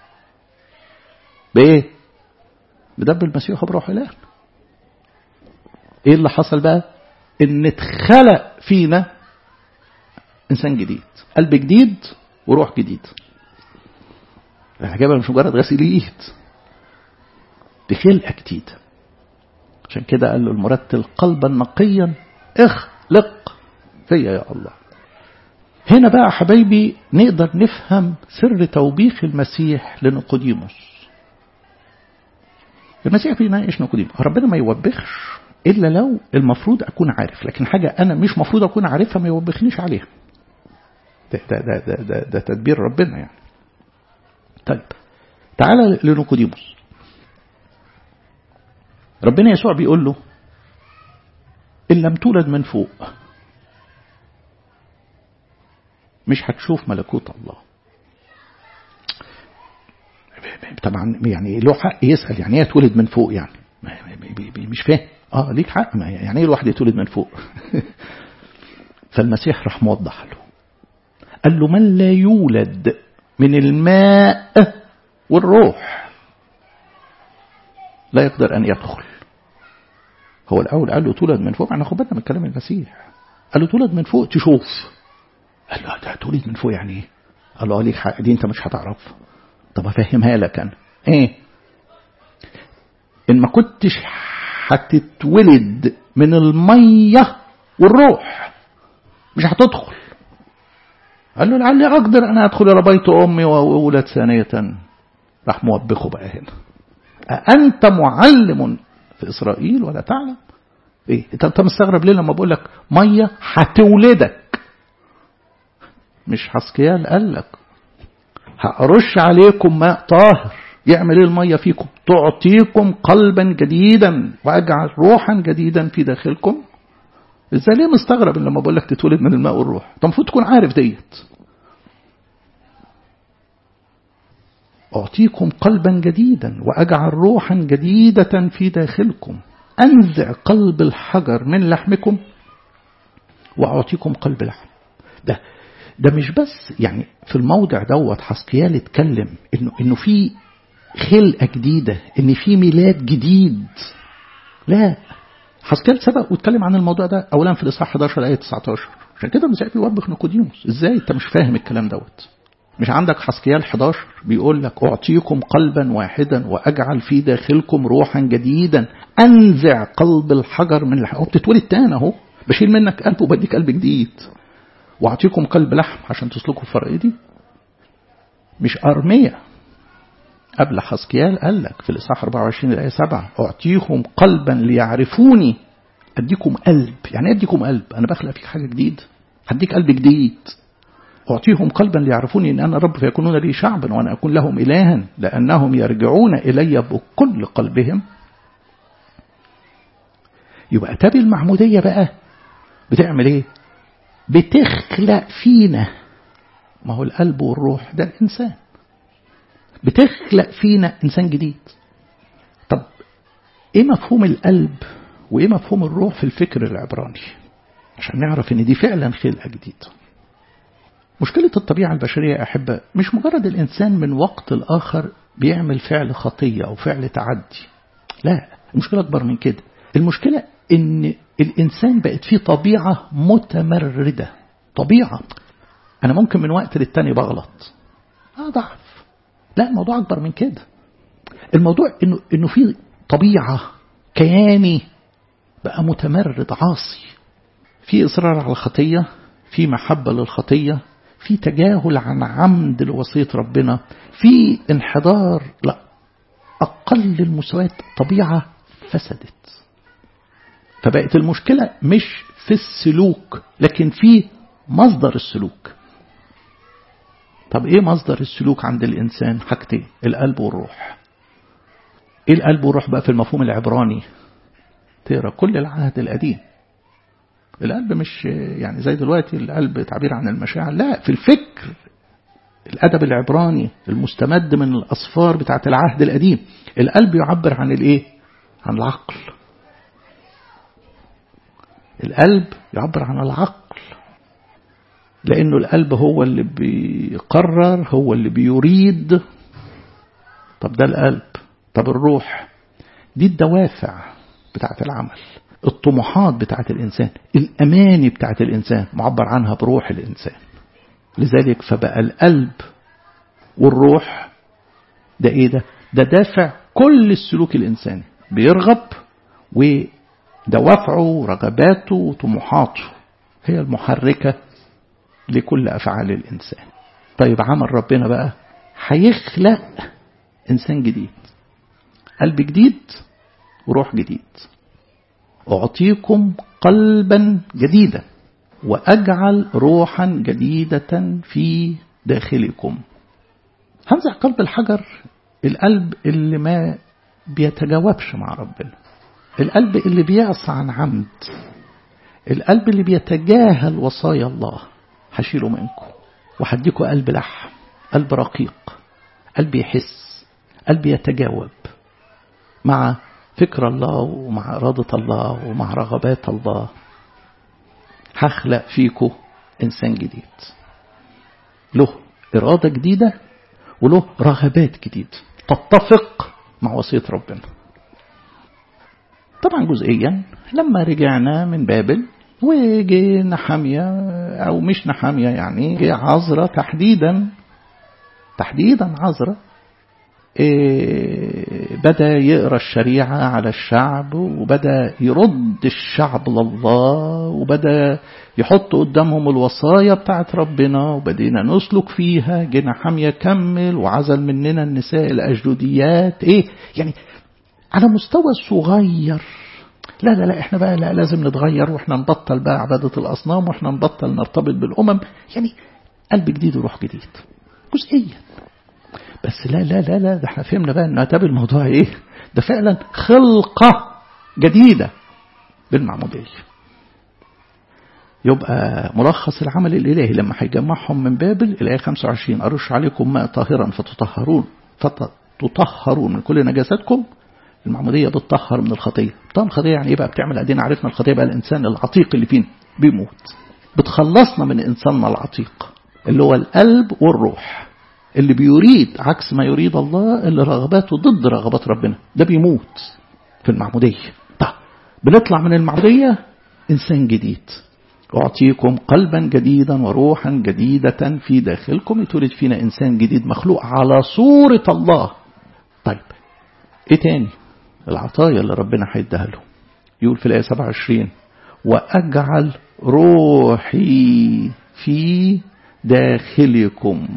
بايه بدم المسيح بروح الله ايه اللي حصل بقى ان اتخلق فينا انسان جديد قلب جديد وروح جديد الحاجة مش مجرد غسيل ايد دي خلقة جديدة عشان كده قال له المرتل قلبا نقيا اخلق فيا يا الله هنا بقى حبايبي نقدر نفهم سر توبيخ المسيح لنقوديموس المسيح بيناقش نقوديموس ربنا ما يوبخش إلا لو المفروض أكون عارف لكن حاجة أنا مش مفروض أكون عارفها ما يوبخنيش عليها ده, ده, ده, ده, ده, ده تدبير ربنا يعني طيب تعالى لنيقوديموس ربنا يسوع بيقول له إن لم تولد من فوق مش هتشوف ملكوت الله طبعا يعني له حق يسأل يعني ايه تولد من فوق يعني بي بي مش فاهم اه ليك حق ما يعني ايه الواحد يتولد من فوق فالمسيح راح موضح له قال له من لا يولد من الماء والروح لا يقدر أن يدخل هو الأول قال له تولد من فوق احنا خد بالنا من كلام المسيح قال له تولد من فوق تشوف قال له ده تولد من فوق يعني ايه قال له ليك حق دي انت مش هتعرف طب افهمها لك انا ايه ان ما كنتش هتتولد من الميه والروح مش هتدخل قال له لعلي اقدر انا ادخل الى بيت امي واولد ثانيه راح موبخه بقى هنا أأنت معلم في إسرائيل ولا تعلم إيه أنت مستغرب ليه لما بقول لك مية هتولدك مش حسكيال قال لك هأرش عليكم ماء طاهر يعمل ايه المية فيكم تعطيكم قلبا جديدا وأجعل روحا جديدا في داخلكم ازاي ليه مستغرب لما بقول لك تتولد من الماء والروح طب المفروض تكون عارف ديت أعطيكم قلبا جديدا وأجعل روحا جديدة في داخلكم أنزع قلب الحجر من لحمكم وأعطيكم قلب لحم ده ده مش بس يعني في الموضع دوت حسقيال اتكلم انه انه في خلقه جديده ان في ميلاد جديد لا حسقيال سبق واتكلم عن الموضوع ده اولا في الاصحاح 11 ايه 19 عشان كده المسيح بيوبخ نيقوديموس ازاي انت مش فاهم الكلام دوت مش عندك حسقيال 11 بيقول لك أعطيكم قلبا واحدا وأجعل في داخلكم روحا جديدا أنزع قلب الحجر من الحجر بتتولد تاني أهو بشيل منك قلب وبديك قلب جديد وأعطيكم قلب لحم عشان تسلكوا فرائدي مش أرمية قبل حسقيال قال لك في الإصحاح 24 الآية 7 أعطيهم قلبا ليعرفوني أديكم قلب يعني أديكم قلب أنا بخلق فيك حاجة جديد هديك قلب جديد أعطيهم قلبا ليعرفوني أن أنا رب فيكونون لي شعبا وأنا أكون لهم إلها لأنهم يرجعون إلي بكل قلبهم يبقى تابي المعمودية بقى بتعمل إيه بتخلق فينا ما هو القلب والروح ده الإنسان بتخلق فينا إنسان جديد طب إيه مفهوم القلب وإيه مفهوم الروح في الفكر العبراني عشان نعرف إن دي فعلا خلقة جديدة مشكلة الطبيعة البشرية أحبة مش مجرد الإنسان من وقت الآخر بيعمل فعل خطية أو فعل تعدي لا المشكلة أكبر من كده المشكلة إن الإنسان بقت فيه طبيعة متمردة طبيعة أنا ممكن من وقت للتاني بغلط أضعف لا الموضوع أكبر من كده الموضوع إنه إنه في طبيعة كياني بقى متمرد عاصي في إصرار على الخطية في محبة للخطية في تجاهل عن عمد لوصية ربنا في انحدار لا أقل المستويات طبيعة فسدت فبقت المشكلة مش في السلوك لكن في مصدر السلوك طب ايه مصدر السلوك عند الإنسان حاجتين القلب والروح ايه القلب والروح بقى في المفهوم العبراني تقرا كل العهد القديم القلب مش يعني زي دلوقتي القلب تعبير عن المشاعر لا في الفكر الأدب العبراني المستمد من الأصفار بتاعة العهد القديم القلب يعبر عن الإيه؟ عن العقل القلب يعبر عن العقل لأنه القلب هو اللي بيقرر هو اللي بيريد طب ده القلب طب الروح دي الدوافع بتاعة العمل الطموحات بتاعت الإنسان الأماني بتاعت الإنسان معبر عنها بروح الإنسان لذلك فبقى القلب والروح ده إيه ده ده دافع كل السلوك الإنساني بيرغب ودوافعه رغباته وطموحاته هي المحركة لكل أفعال الإنسان طيب عمل ربنا بقى هيخلق إنسان جديد قلب جديد وروح جديد أعطيكم قلبا جديدا وأجعل روحا جديدة في داخلكم هنزع قلب الحجر القلب اللي ما بيتجاوبش مع ربنا القلب اللي بيعصى عن عمد القلب اللي بيتجاهل وصايا الله هشيله منكم وهديكوا قلب لحم قلب رقيق قلب يحس قلب يتجاوب مع فكر الله ومع إرادة الله ومع رغبات الله هخلق فيكم إنسان جديد له إرادة جديدة وله رغبات جديدة تتفق مع وصية ربنا طبعا جزئيا لما رجعنا من بابل وجي نحامية أو مش نحامية يعني جه عذرة تحديدا تحديدا عذرة إيه بدأ يقرأ الشريعة على الشعب وبدأ يرد الشعب لله وبدأ يحط قدامهم الوصايا بتاعت ربنا وبدينا نسلك فيها جينا حامية كمل وعزل مننا النساء الأجدوديات إيه يعني على مستوى صغير لا لا لا احنا بقى لا لازم نتغير واحنا نبطل بقى عبادة الأصنام واحنا نبطل نرتبط بالأمم يعني قلب جديد وروح جديد جزئيا بس لا لا لا لا ده احنا فهمنا بقى ان اتاب الموضوع ايه ده فعلا خلقة جديدة بالمعمودية يبقى ملخص العمل الإلهي لما هيجمعهم من بابل الآية 25 أرش عليكم ماء طاهرا فتطهرون فتطهرون من كل نجاساتكم المعمودية بتطهر من الخطية طبعا الخطية يعني ايه بقى بتعمل ادينا عرفنا الخطية بقى الإنسان العتيق اللي فينا بيموت بتخلصنا من إنساننا العتيق اللي هو القلب والروح اللي بيريد عكس ما يريد الله اللي رغباته ضد رغبات ربنا ده بيموت في المعمودية طيب بنطلع من المعمودية إنسان جديد أعطيكم قلبا جديدا وروحا جديدة في داخلكم يتولد فينا إنسان جديد مخلوق على صورة الله طيب إيه تاني العطايا اللي ربنا هيديها له يقول في الآية 27 وأجعل روحي في داخلكم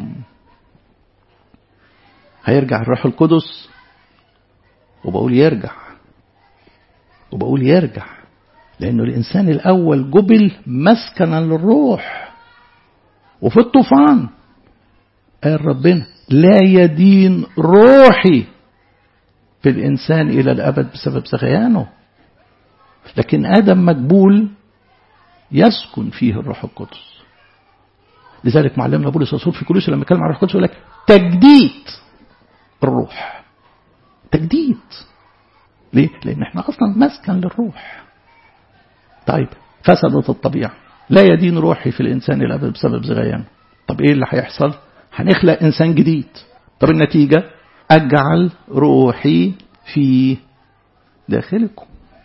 هيرجع الروح القدس وبقول يرجع وبقول يرجع لأنه الإنسان الأول جبل مسكنا للروح وفي الطوفان قال ربنا لا يدين روحي في الإنسان إلى الأبد بسبب سغيانه لكن آدم مقبول يسكن فيه الروح القدس لذلك معلمنا بولس الرسول في كولوسي لما يتكلم عن الروح القدس يقول لك تجديد الروح تجديد ليه؟ لأن احنا أصلا مسكن للروح طيب فسدت الطبيعة لا يدين روحي في الإنسان الأبد بسبب زغيانه طب إيه اللي هيحصل؟ هنخلق إنسان جديد طب النتيجة أجعل روحي في داخلكم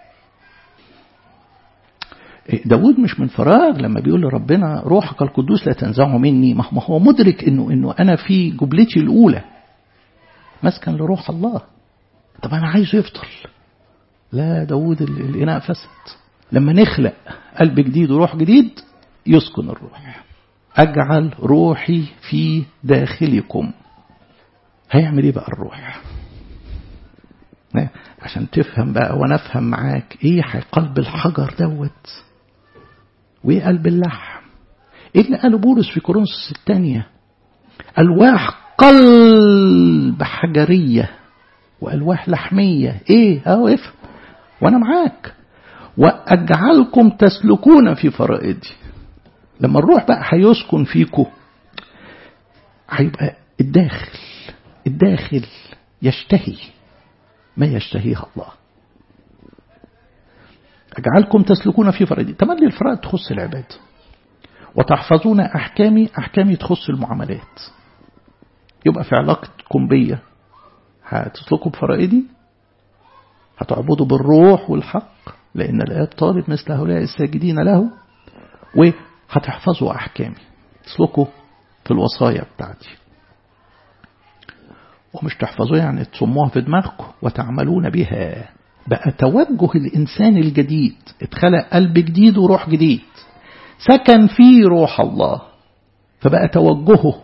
داود مش من فراغ لما بيقول لربنا روحك القدوس لا تنزعه مني ما هو مدرك انه انه انا في جبلتي الاولى مسكن لروح الله طب انا عايزه يفضل لا داود الاناء فسد لما نخلق قلب جديد وروح جديد يسكن الروح اجعل روحي في داخلكم هيعمل ايه بقى الروح عشان تفهم بقى وانا افهم معاك ايه قلب الحجر دوت وايه قلب اللحم ايه اللي قاله بولس في كورنثوس الثانيه الواح قلب حجريه والواح لحميه ايه اهو افهم وانا معاك واجعلكم تسلكون في فرائدي لما الروح بقى هيسكن فيكم هيبقى الداخل الداخل يشتهي ما يشتهيها الله أجعلكم تسلكون في فرائدي تملي الفرائض تخص العباد وتحفظون أحكامي أحكامي تخص المعاملات يبقى في علاقتكم بيا هتسلكوا بفرائدي هتعبدوا بالروح والحق لأن الآب طالب مثل هؤلاء الساجدين له وهتحفظوا أحكامي تسلكوا في الوصايا بتاعتي ومش تحفظوها يعني تصموها في دماغكم وتعملون بها بقى توجه الإنسان الجديد اتخلق قلب جديد وروح جديد سكن فيه روح الله فبقى توجهه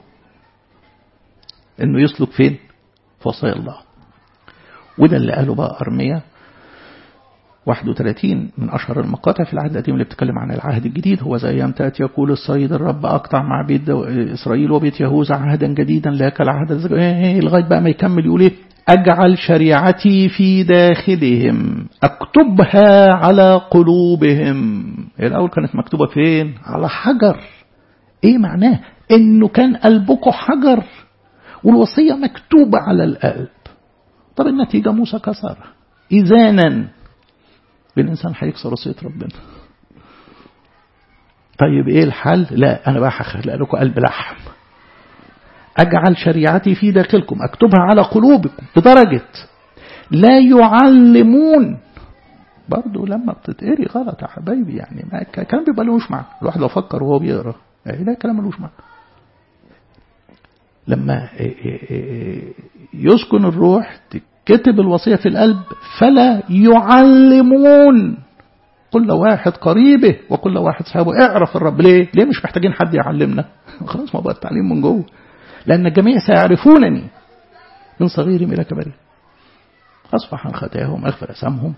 انه يسلك فين في وصايا الله وده اللي قاله بقى أرمية 31 من أشهر المقاطع في العهد القديم اللي بتتكلم عن العهد الجديد هو زي أيام تأتي يقول الصيد الرب أقطع مع بيت إسرائيل وبيت يهوذا عهدا جديدا لا كالعهد لغاية بقى ما يكمل يقول إيه أجعل شريعتي في داخلهم أكتبها على قلوبهم الأول كانت مكتوبة فين على حجر إيه معناه إنه كان قلبكم حجر والوصية مكتوبة على القلب طب النتيجة موسى كسرها إذانا الإنسان هيكسر وصية ربنا طيب إيه الحل لا أنا بقى هخلق لكم قلب لحم أجعل شريعتي في داخلكم أكتبها على قلوبكم بدرجة لا يعلمون برضه لما بتتقري غلط يا حبايبي يعني ما الكلام بيبقى لهوش معنى الواحد لو فكر وهو بيقرا يعني لا كلام ملوش معنى لما يسكن الروح تكتب الوصية في القلب فلا يعلمون كل واحد قريبه وكل واحد صاحبه اعرف الرب ليه ليه مش محتاجين حد يعلمنا خلاص ما بقى التعليم من جوه لأن الجميع سيعرفونني من صغيرهم إلى كبيرهم أصفح عن خطاياهم أغفر أسامهم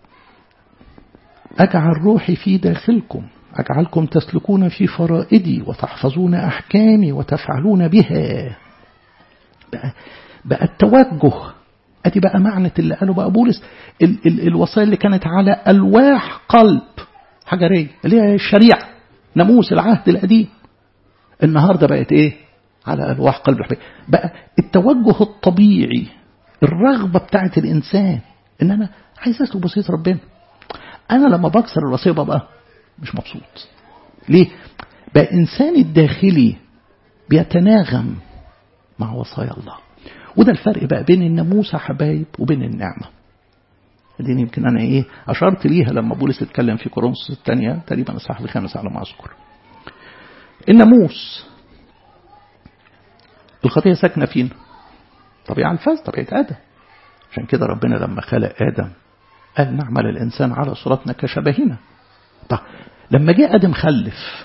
أجعل روحي في داخلكم أجعلكم تسلكون في فرائدي وتحفظون أحكامي وتفعلون بها بقى, بقى التوجه أدي بقى معنى اللي قاله بقى بولس ال ال الوصايا اللي كانت على ألواح قلب حجرية اللي هي الشريعة ناموس العهد القديم النهاردة بقت إيه على ألواح قلب الحبيب بقى التوجه الطبيعي الرغبة بتاعت الإنسان إن أنا عايز أسلك بسيط ربنا أنا لما بكسر الوصية ببقى مش مبسوط ليه؟ بقى إنساني الداخلي بيتناغم مع وصايا الله وده الفرق بقى بين الناموس يا حبايب وبين النعمة دي يمكن أنا إيه أشرت ليها لما بولس اتكلم في كورنثوس الثانية تقريبا الصح الخامس على ما أذكر الناموس الخطية ساكنة فينا طبيعة الفاز طبيعة آدم عشان كده ربنا لما خلق آدم قال نعمل الإنسان على صورتنا كشبهنا طب لما جاء آدم خلف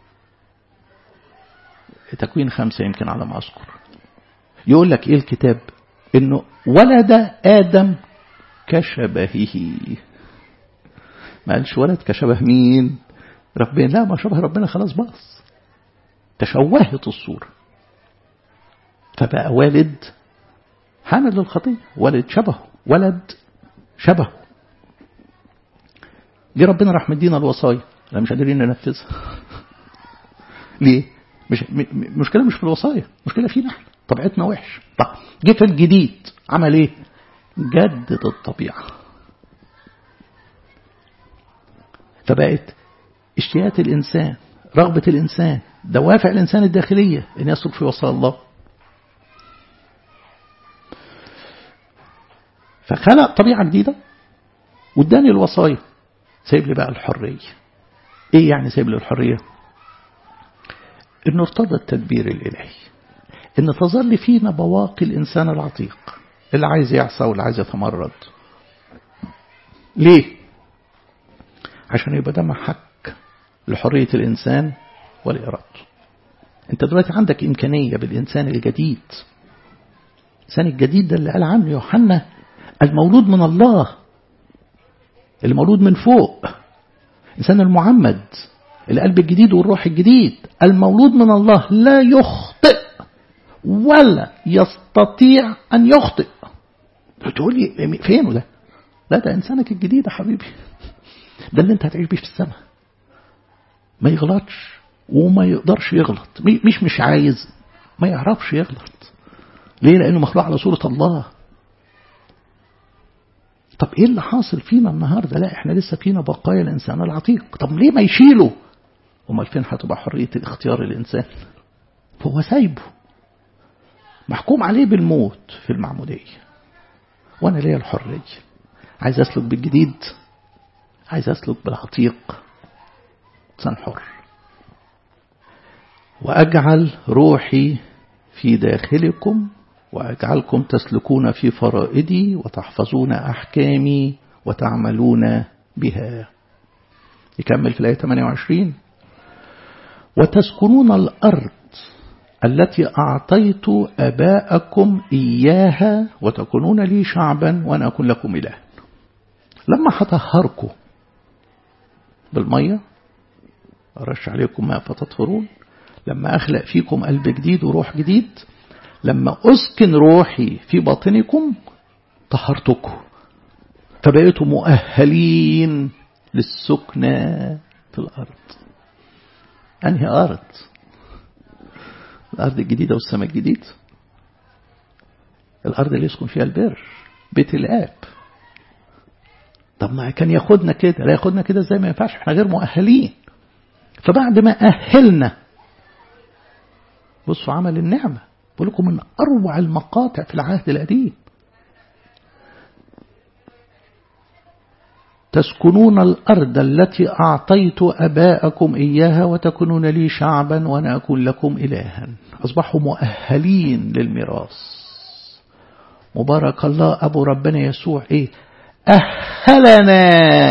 تكوين خمسة يمكن على ما أذكر يقول لك إيه الكتاب إنه ولد آدم كشبهه ما قالش ولد كشبه مين ربنا لا ما شبه ربنا خلاص باص تشوهت الصورة فبقى والد حامل للخطية ولد شبهه ولد شبهه جه ربنا راح مدينا الوصايا لا مش قادرين ننفذها ليه مش مشكلة مش في الوصايا مشكلة فينا احنا طبيعتنا وحش طب جه في الجديد عمل ايه جدد الطبيعة فبقت اشتياقات الإنسان رغبة الإنسان دوافع الإنسان الداخلية أن يسلك في وصايا الله فخلق طبيعة جديدة واداني الوصايا سايب لي بقى الحرية ايه يعني سايب لي الحرية انه ارتضى التدبير الالهي ان تظل فينا بواقي الانسان العتيق اللي عايز يعصى واللي عايز يتمرد ليه عشان يبقى ده محك لحرية الانسان ولإرادته انت دلوقتي عندك امكانية بالانسان الجديد الانسان الجديد ده اللي قال عنه يوحنا المولود من الله اللي مولود من فوق إنسان المعمد القلب الجديد والروح الجديد المولود من الله لا يخطئ ولا يستطيع أن يخطئ تقول لي فين ده لا ده إنسانك الجديد يا حبيبي ده اللي انت هتعيش بيه في السماء ما يغلطش وما يقدرش يغلط مش مش عايز ما يعرفش يغلط ليه لأنه مخلوق على صورة الله طب ايه اللي حاصل فينا النهارده لا احنا لسه فينا بقايا الانسان العتيق طب ليه ما يشيله امال فين هتبقى حريه الاختيار الانسان فهو سايبه محكوم عليه بالموت في المعموديه وانا ليا الحريه عايز اسلك بالجديد عايز اسلك بالعتيق انسان حر واجعل روحي في داخلكم وأجعلكم تسلكون في فرائدي وتحفظون أحكامي وتعملون بها يكمل في الآية 28 وتسكنون الأرض التي أعطيت أباءكم إياها وتكونون لي شعبا وأنا أكون لكم إله لما هطهركم بالمية أرش عليكم ماء فتطهرون لما أخلق فيكم قلب جديد وروح جديد لما أسكن روحي في باطنكم طهرتكم فبقيتوا مؤهلين للسكنة في الأرض أنهي أرض الأرض الجديدة والسماء الجديد الأرض اللي يسكن فيها البر بيت الآب طب ما كان ياخدنا كده لا ياخدنا كده ازاي ما ينفعش احنا غير مؤهلين فبعد ما أهلنا بصوا عمل النعمة بقول لكم من أروع المقاطع في العهد القديم تسكنون الأرض التي أعطيت أباءكم إياها وتكونون لي شعبا وأنا أكون لكم إلها أصبحوا مؤهلين للميراث مبارك الله أبو ربنا يسوع إيه أهلنا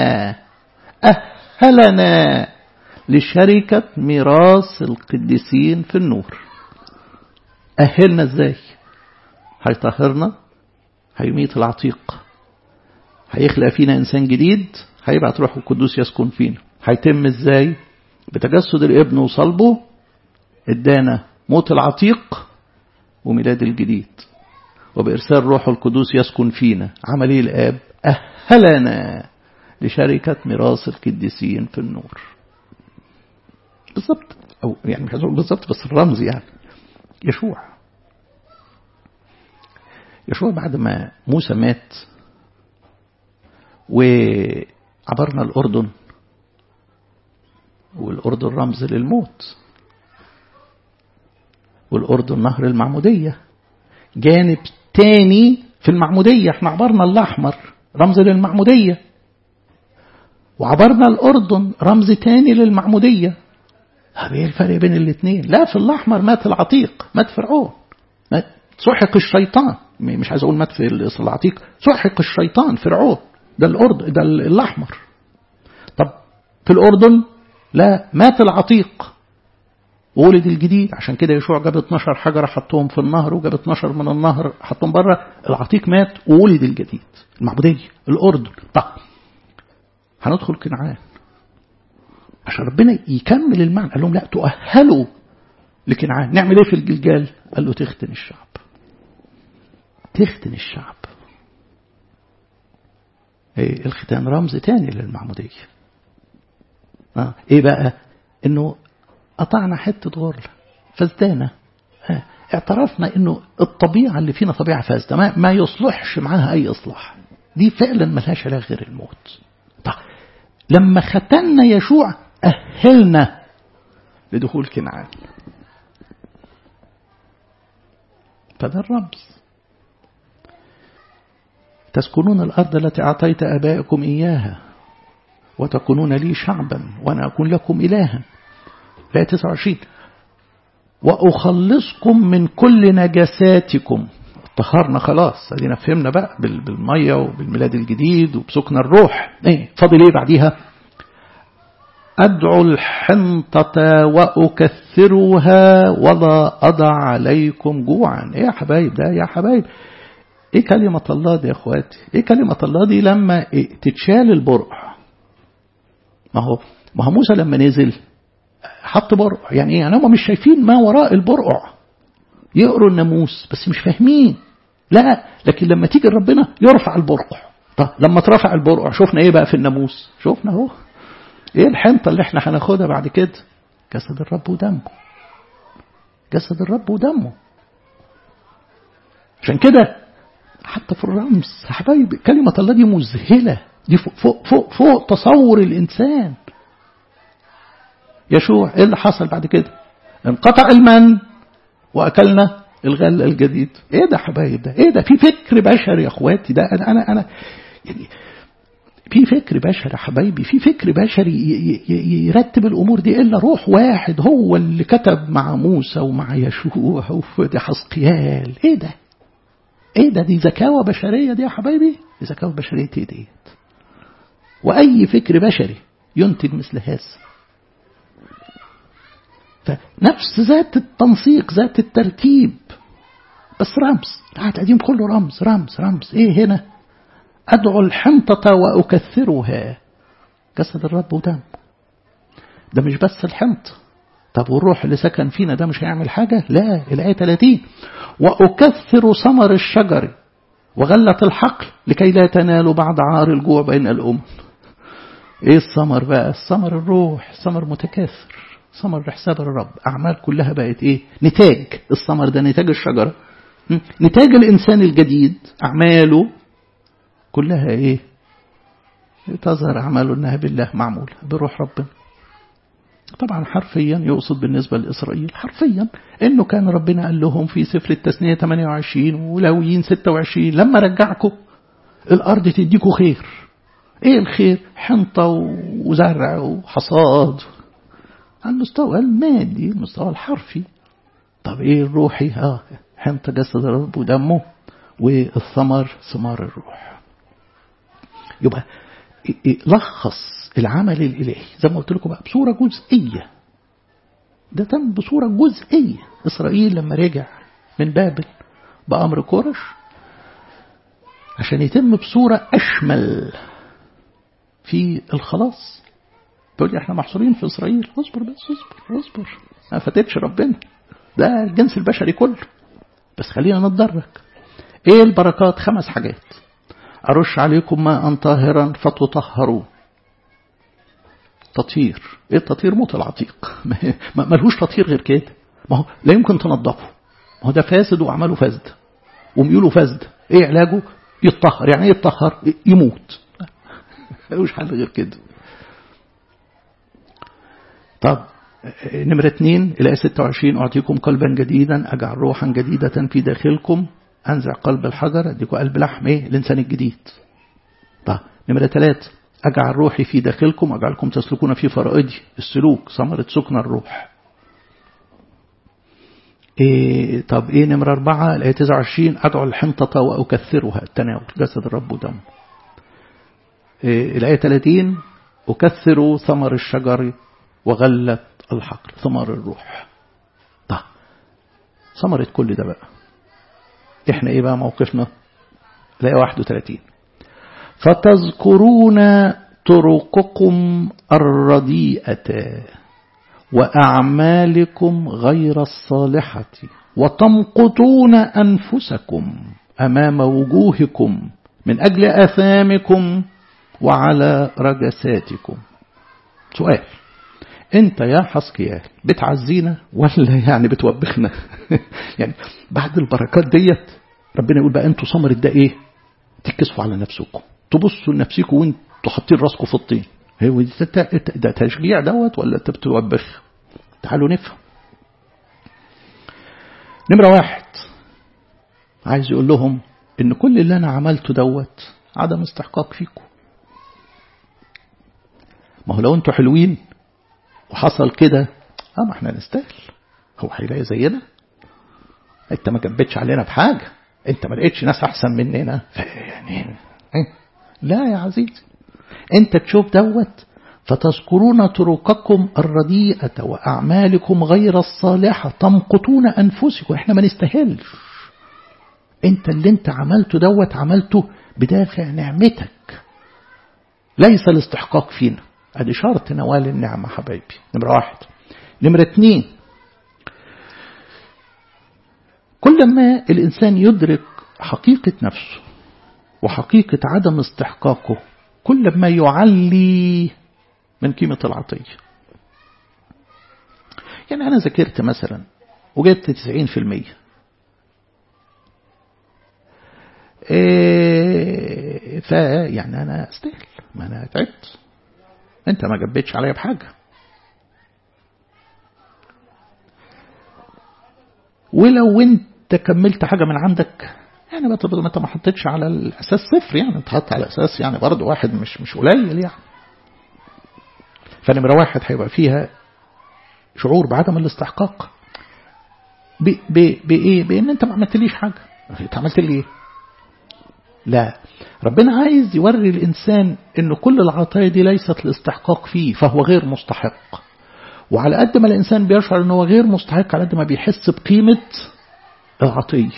أهلنا لشركة ميراث القديسين في النور أهلنا إزاي هيطهرنا هيميت العتيق هيخلق فينا إنسان جديد هيبعت روح القدوس يسكن فينا هيتم إزاي بتجسد الابن وصلبه ادانا موت العتيق وميلاد الجديد وبإرسال روح القدوس يسكن فينا عمل ايه الآب أهلنا لشركة ميراث القديسين في النور بالظبط أو يعني مش هقول بالظبط بس الرمز يعني يشوع يشوع بعد ما موسى مات وعبرنا الأردن والأردن رمز للموت والأردن نهر المعمودية جانب تاني في المعمودية احنا عبرنا الأحمر رمز للمعمودية وعبرنا الأردن رمز تاني للمعمودية ايه الفرق بين الاثنين لا في الأحمر مات العتيق مات فرعون مات سحق الشيطان مش عايز أقول مات في العتيق سحق الشيطان فرعون ده الأردن ده الأحمر طب في الأردن لا مات العتيق وولد الجديد عشان كده يشوع جاب 12 حجرة حطهم في النهر وجاب 12 من النهر حطهم بره العتيق مات وولد الجديد المعبودية الأردن طب هندخل كنعان عشان ربنا يكمل المعنى قال لهم لا تؤهلوا لكنعان نعمل ايه في الجلجال قال له تختن الشعب تختن الشعب ايه الختان رمز تاني للمعمودية آه. ايه بقى انه قطعنا حتة غرلة فزدانة آه. اعترفنا انه الطبيعة اللي فينا طبيعة فاسدة ما, ما يصلحش معاها اي اصلاح دي فعلا ملهاش علاج غير الموت طيب لما ختنا يشوع أهلنا لدخول كنعان فده الرمز تسكنون الأرض التي أعطيت أبائكم إياها وتكونون لي شعبا وأنا أكون لكم إلها لا 29 وأخلصكم من كل نجساتكم طهرنا خلاص ادينا فهمنا بقى بالمية وبالميلاد الجديد وبسكن الروح ايه فاضل ايه بعديها أدعو الحنطة وأكثرها ولا أضع عليكم جوعا إيه يا حبايب ده يا حبايب إيه كلمة الله دي يا أخواتي إيه كلمة الله دي لما إيه تتشال البرع ما هو ما هو موسى لما نزل حط برع يعني إيه يعني هم مش شايفين ما وراء البرع يقروا الناموس بس مش فاهمين لا لكن لما تيجي ربنا يرفع البرع طب لما اترفع البرع شفنا ايه بقى في الناموس شفنا اهو ايه الحنطة اللي احنا هناخدها بعد كده جسد الرب ودمه جسد الرب ودمه عشان كده حتى في الرمز حبايبي كلمة الله دي مذهلة دي فوق, فوق, فوق, فوق تصور الإنسان يشوع ايه اللي حصل بعد كده انقطع المن وأكلنا الغل الجديد ايه ده حبايب ده ايه ده في فكر بشري يا اخواتي ده انا انا انا يعني في فكر بشري يا حبايبي في فكر بشري يرتب الامور دي الا روح واحد هو اللي كتب مع موسى ومع يشوع وفي حسقيال ايه ده ايه ده دي ذكاوة بشرية دي يا حبايبي دي ذكاوة بشرية ايه ديت واي فكر بشري ينتج مثل هذا فنفس ذات التنسيق ذات الترتيب بس رمز العهد القديم كله رمز رمز رمز ايه هنا ادعو الحنطة واكثرها جسد الرب ودم ده مش بس الحنطة طب والروح اللي سكن فينا ده مش هيعمل حاجة لا الآية 30 وأكثر ثمر الشجر وغلة الحقل لكي لا تنالوا بعد عار الجوع بين الأمم ايه الثمر بقى الثمر الروح الثمر متكاثر ثمر لحساب الرب أعمال كلها بقت إيه نتاج الثمر ده نتاج الشجرة نتاج الإنسان الجديد أعماله كلها إيه تظهر أعماله أنها بالله معمولة بروح ربنا طبعا حرفيا يقصد بالنسبة لإسرائيل حرفيا إنه كان ربنا قال لهم في سفر التثنية 28 ولويين 26 لما رجعكم الأرض تديكوا خير إيه الخير حنطة وزرع وحصاد على المستوى المادي المستوى الحرفي طب إيه الروحي آه حنطة جسد الرب ودمه والثمر ثمار الروح يبقى لخص العمل الإلهي زي ما قلت لكم بقى بصورة جزئية ده تم بصورة جزئية إسرائيل لما رجع من بابل بأمر كورش عشان يتم بصورة أشمل في الخلاص تقول لي احنا محصورين في إسرائيل اصبر بس اصبر اصبر ما فاتتش ربنا ده الجنس البشري كله بس خلينا نتدرج ايه البركات خمس حاجات أرش عليكم ماء طاهرا فتطهروا تطهير ايه التطهير موت العتيق ملهوش تطهير غير كده ما هو لا يمكن تنظفه ما هو ده فاسد وأعماله فاسد وميوله فاسد ايه علاجه يتطهر يعني ايه يتطهر يموت ملوش حل غير كده طب نمرة اتنين الآية 26 أعطيكم قلبا جديدا أجعل روحا جديدة في داخلكم أنزع قلب الحجر أديكم قلب لحم إيه الإنسان الجديد طب نمرة ثلاثة أجعل روحي في داخلكم أجعلكم تسلكون في فرائدي السلوك ثمرة سكن الروح إيه طب إيه نمرة أربعة الآية 29 أدعو الحنطة وأكثرها التناول جسد الرب ودمه إيه الآية 30 أكثر ثمر الشجر وغلة الحقل ثمر الروح طب ثمرة كل ده بقى احنا ايه بقى موقفنا الآية 31 فتذكرون طرقكم الرديئة وأعمالكم غير الصالحة وتمقتون أنفسكم أمام وجوهكم من أجل أثامكم وعلى رجساتكم سؤال انت يا حسقيال بتعزينا ولا يعني بتوبخنا يعني بعد البركات ديت ربنا يقول بقى انتوا ثمرة ده ايه تكسفوا على نفسكم تبصوا لنفسكم وانتوا حاطين راسكم في الطين هو ده تشجيع دوت ولا انت بتوبخ تعالوا نفهم نمرة واحد عايز يقول لهم ان كل اللي انا عملته دوت عدم استحقاق فيكم ما هو لو انتوا حلوين وحصل كده اه ما احنا نستاهل هو هيلاقي زينا انت ما جبتش علينا بحاجه انت ما لقيتش ناس احسن مننا يعني لا يا عزيزي انت تشوف دوت فتذكرون طرقكم الرديئة وأعمالكم غير الصالحة تمقتون أنفسكم احنا ما نستاهلش انت اللي انت عملته دوت عملته بدافع نعمتك ليس الاستحقاق فينا ادي شرط نوال النعمة حبايبي نمرة واحد نمرة اتنين كل ما الإنسان يدرك حقيقة نفسه وحقيقة عدم استحقاقه كل ما يعلي من قيمة العطية يعني أنا ذاكرت مثلا وجبت 90% إيه فيعني أنا أستاهل ما أنا تعبت أنت ما جبتش عليا بحاجة ولو أنت كملت حاجة من عندك يعني ما انت ما حطيتش على الاساس صفر يعني انت حط على اساس يعني برضه واحد مش مش قليل يعني فنمره واحد هيبقى فيها شعور بعدم الاستحقاق بايه بان انت ما عملتليش حاجه انت عملت لي ايه لا ربنا عايز يوري الانسان ان كل العطايا دي ليست الاستحقاق فيه فهو غير مستحق وعلى قد ما الانسان بيشعر ان هو غير مستحق على قد ما بيحس بقيمه العطيه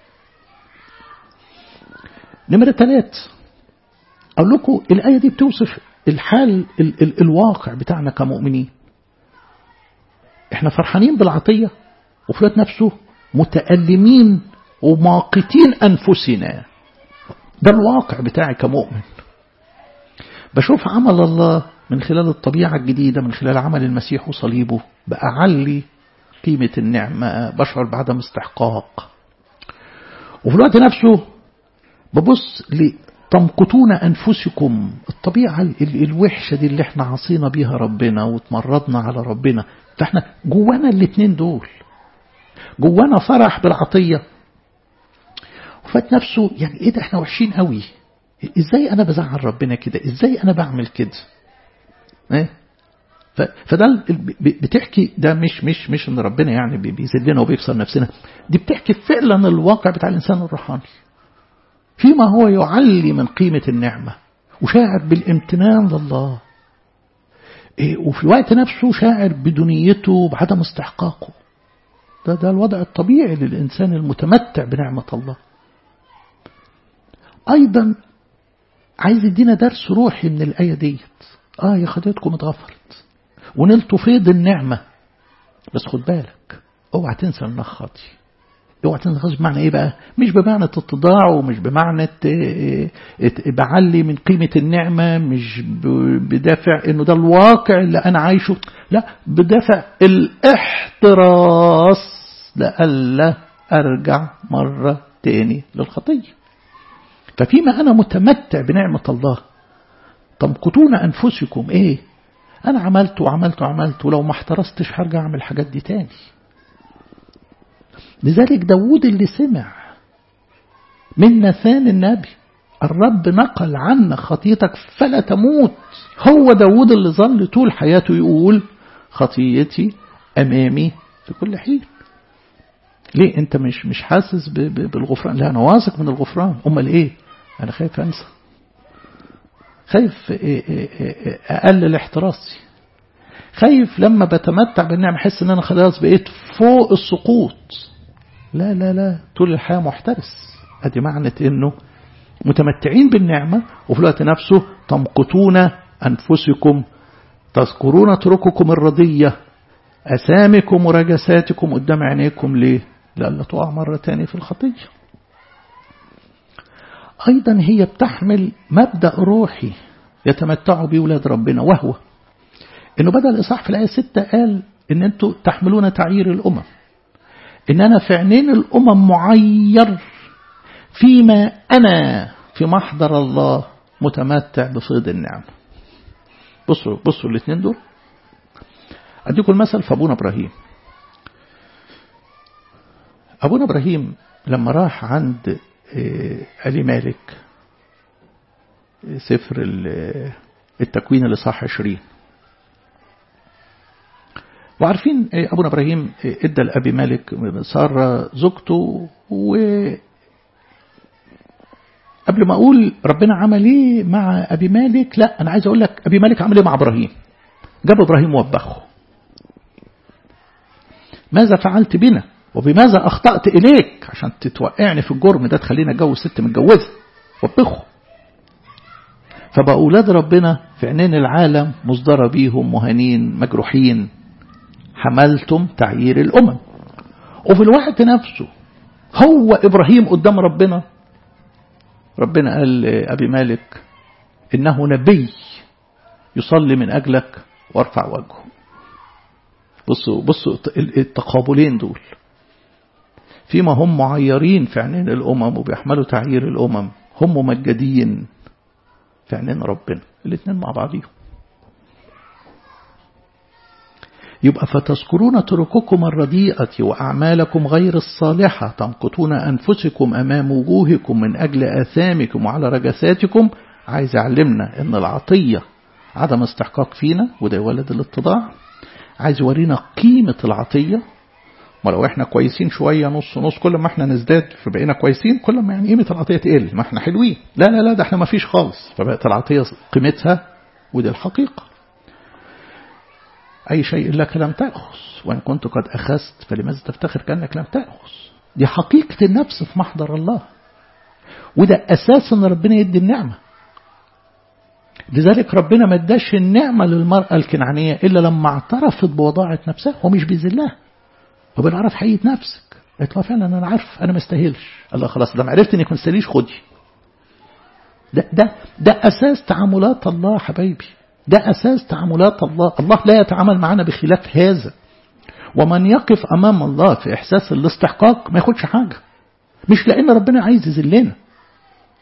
نمرة ثلاث أقول لكم الآية دي بتوصف الحال ال ال الواقع بتاعنا كمؤمنين احنا فرحانين بالعطية وفي الوقت نفسه متألمين وماقتين أنفسنا ده الواقع بتاعي كمؤمن بشوف عمل الله من خلال الطبيعة الجديدة من خلال عمل المسيح وصليبه بأعلي قيمة النعمة بشعر بعدم استحقاق وفي الوقت نفسه ببص تمقتون أنفسكم الطبيعة الوحشة دي اللي احنا عصينا بيها ربنا وتمردنا على ربنا فاحنا جوانا الاتنين دول جوانا فرح بالعطية وفات نفسه يعني ايه ده احنا وحشين قوي ازاي انا بزعل ربنا كده ازاي انا بعمل كده ايه فده بتحكي ده مش مش مش ان ربنا يعني بيذلنا وبيكسر نفسنا دي بتحكي فعلا الواقع بتاع الانسان الروحاني فيما هو يعلي من قيمة النعمة وشاعر بالامتنان لله إيه وفي الوقت نفسه شاعر بدنيته وبعدم استحقاقه ده ده الوضع الطبيعي للإنسان المتمتع بنعمة الله أيضا عايز يدينا درس روحي من الآية ديت آه يا خدتكم اتغفرت ونلتوا فيض النعمة بس خد بالك اوعى تنسى انك خاطي اوعى تنسى خاطي بمعنى ايه بقى مش بمعنى اتضاع ومش بمعنى بعلي من قيمة النعمة مش بدافع انه ده الواقع اللي انا عايشه لا بدافع الاحتراس لألا ارجع مرة تاني للخطية ففيما انا متمتع بنعمة الله تمقتون انفسكم ايه أنا عملت وعملت وعملت ولو ما احترستش هرجع أعمل الحاجات دي تاني لذلك داود اللي سمع من نثان النبي الرب نقل عنا خطيتك فلا تموت هو داود اللي ظل طول حياته يقول خطيتي أمامي في كل حين ليه انت مش مش حاسس بالغفران لا انا واثق من الغفران امال ايه انا خايف انسى خايف أقلل احتراسي خايف لما بتمتع بالنعمة أحس إن أنا خلاص بقيت فوق السقوط لا لا لا طول الحياة محترس أدي معنى إنه متمتعين بالنعمة وفي الوقت نفسه تمقتون أنفسكم تذكرون طرقكم الرضية أسامكم ورجساتكم قدام عينيكم ليه؟ لألا تقع مرة تانية في الخطية أيضا هي بتحمل مبدأ روحي يتمتع به ولاد ربنا وهو إنه بدأ الإصحاح في الآية 6 قال إن أنتوا تحملون تعيير الأمم إن أنا في عينين الأمم معير فيما أنا في محضر الله متمتع بفيض النعمة بصوا بصوا الاثنين دول أديكم المثل في أبونا إبراهيم أبونا إبراهيم لما راح عند علي مالك سفر التكوين اللي صح 20 وعارفين أبونا إبراهيم إدى لأبي مالك سارة زوجته و قبل ما أقول ربنا عمل إيه مع أبي مالك لا أنا عايز أقول لك أبي مالك عمل إيه مع إبراهيم جاب إبراهيم ووبخه ماذا فعلت بنا وبماذا أخطأت إليك عشان تتوقعني في الجرم ده تخلينا اتجوز ست متجوزة وبخه فبقى أولاد ربنا في عينين العالم مصدرة بيهم مهانين مجروحين حملتم تعيير الأمم وفي الوقت نفسه هو إبراهيم قدام ربنا ربنا قال لأبي مالك إنه نبي يصلي من أجلك وارفع وجهه بصوا بصوا التقابلين دول فيما هم معيرين في عينين الأمم وبيحملوا تعيير الأمم هم ممجدين في عينين ربنا الاثنين مع بعضهم يبقى فتذكرون طرقكم الرديئة وأعمالكم غير الصالحة تمقتون أنفسكم أمام وجوهكم من أجل آثامكم وعلى رجساتكم عايز يعلمنا أن العطية عدم استحقاق فينا وده يولد الاتضاع عايز يورينا قيمة العطية ما لو احنا كويسين شوية نص نص كل ما احنا نزداد فبقينا كويسين كل ما يعني قيمة العطية تقل ما احنا حلوين لا لا لا ده احنا ما فيش خالص فبقت العطية قيمتها ودي الحقيقة أي شيء لك لم تأخذ وإن كنت قد أخذت فلماذا تفتخر كأنك لم تأخذ دي حقيقة النفس في محضر الله وده أساس أن ربنا يدي النعمة لذلك ربنا ما اداش النعمة للمرأة الكنعانية إلا لما اعترفت بوضاعة نفسها ومش بيذلها هو بنعرف حقيقة نفسك قالت له فعلا أنا عارف أنا ما استاهلش الله خلاص لما عرفت إنك ما تستاهليش خدي ده ده ده أساس تعاملات الله حبايبي ده أساس تعاملات الله الله لا يتعامل معنا بخلاف هذا ومن يقف أمام الله في إحساس الاستحقاق ما ياخدش حاجة مش لأن ربنا عايز يذلنا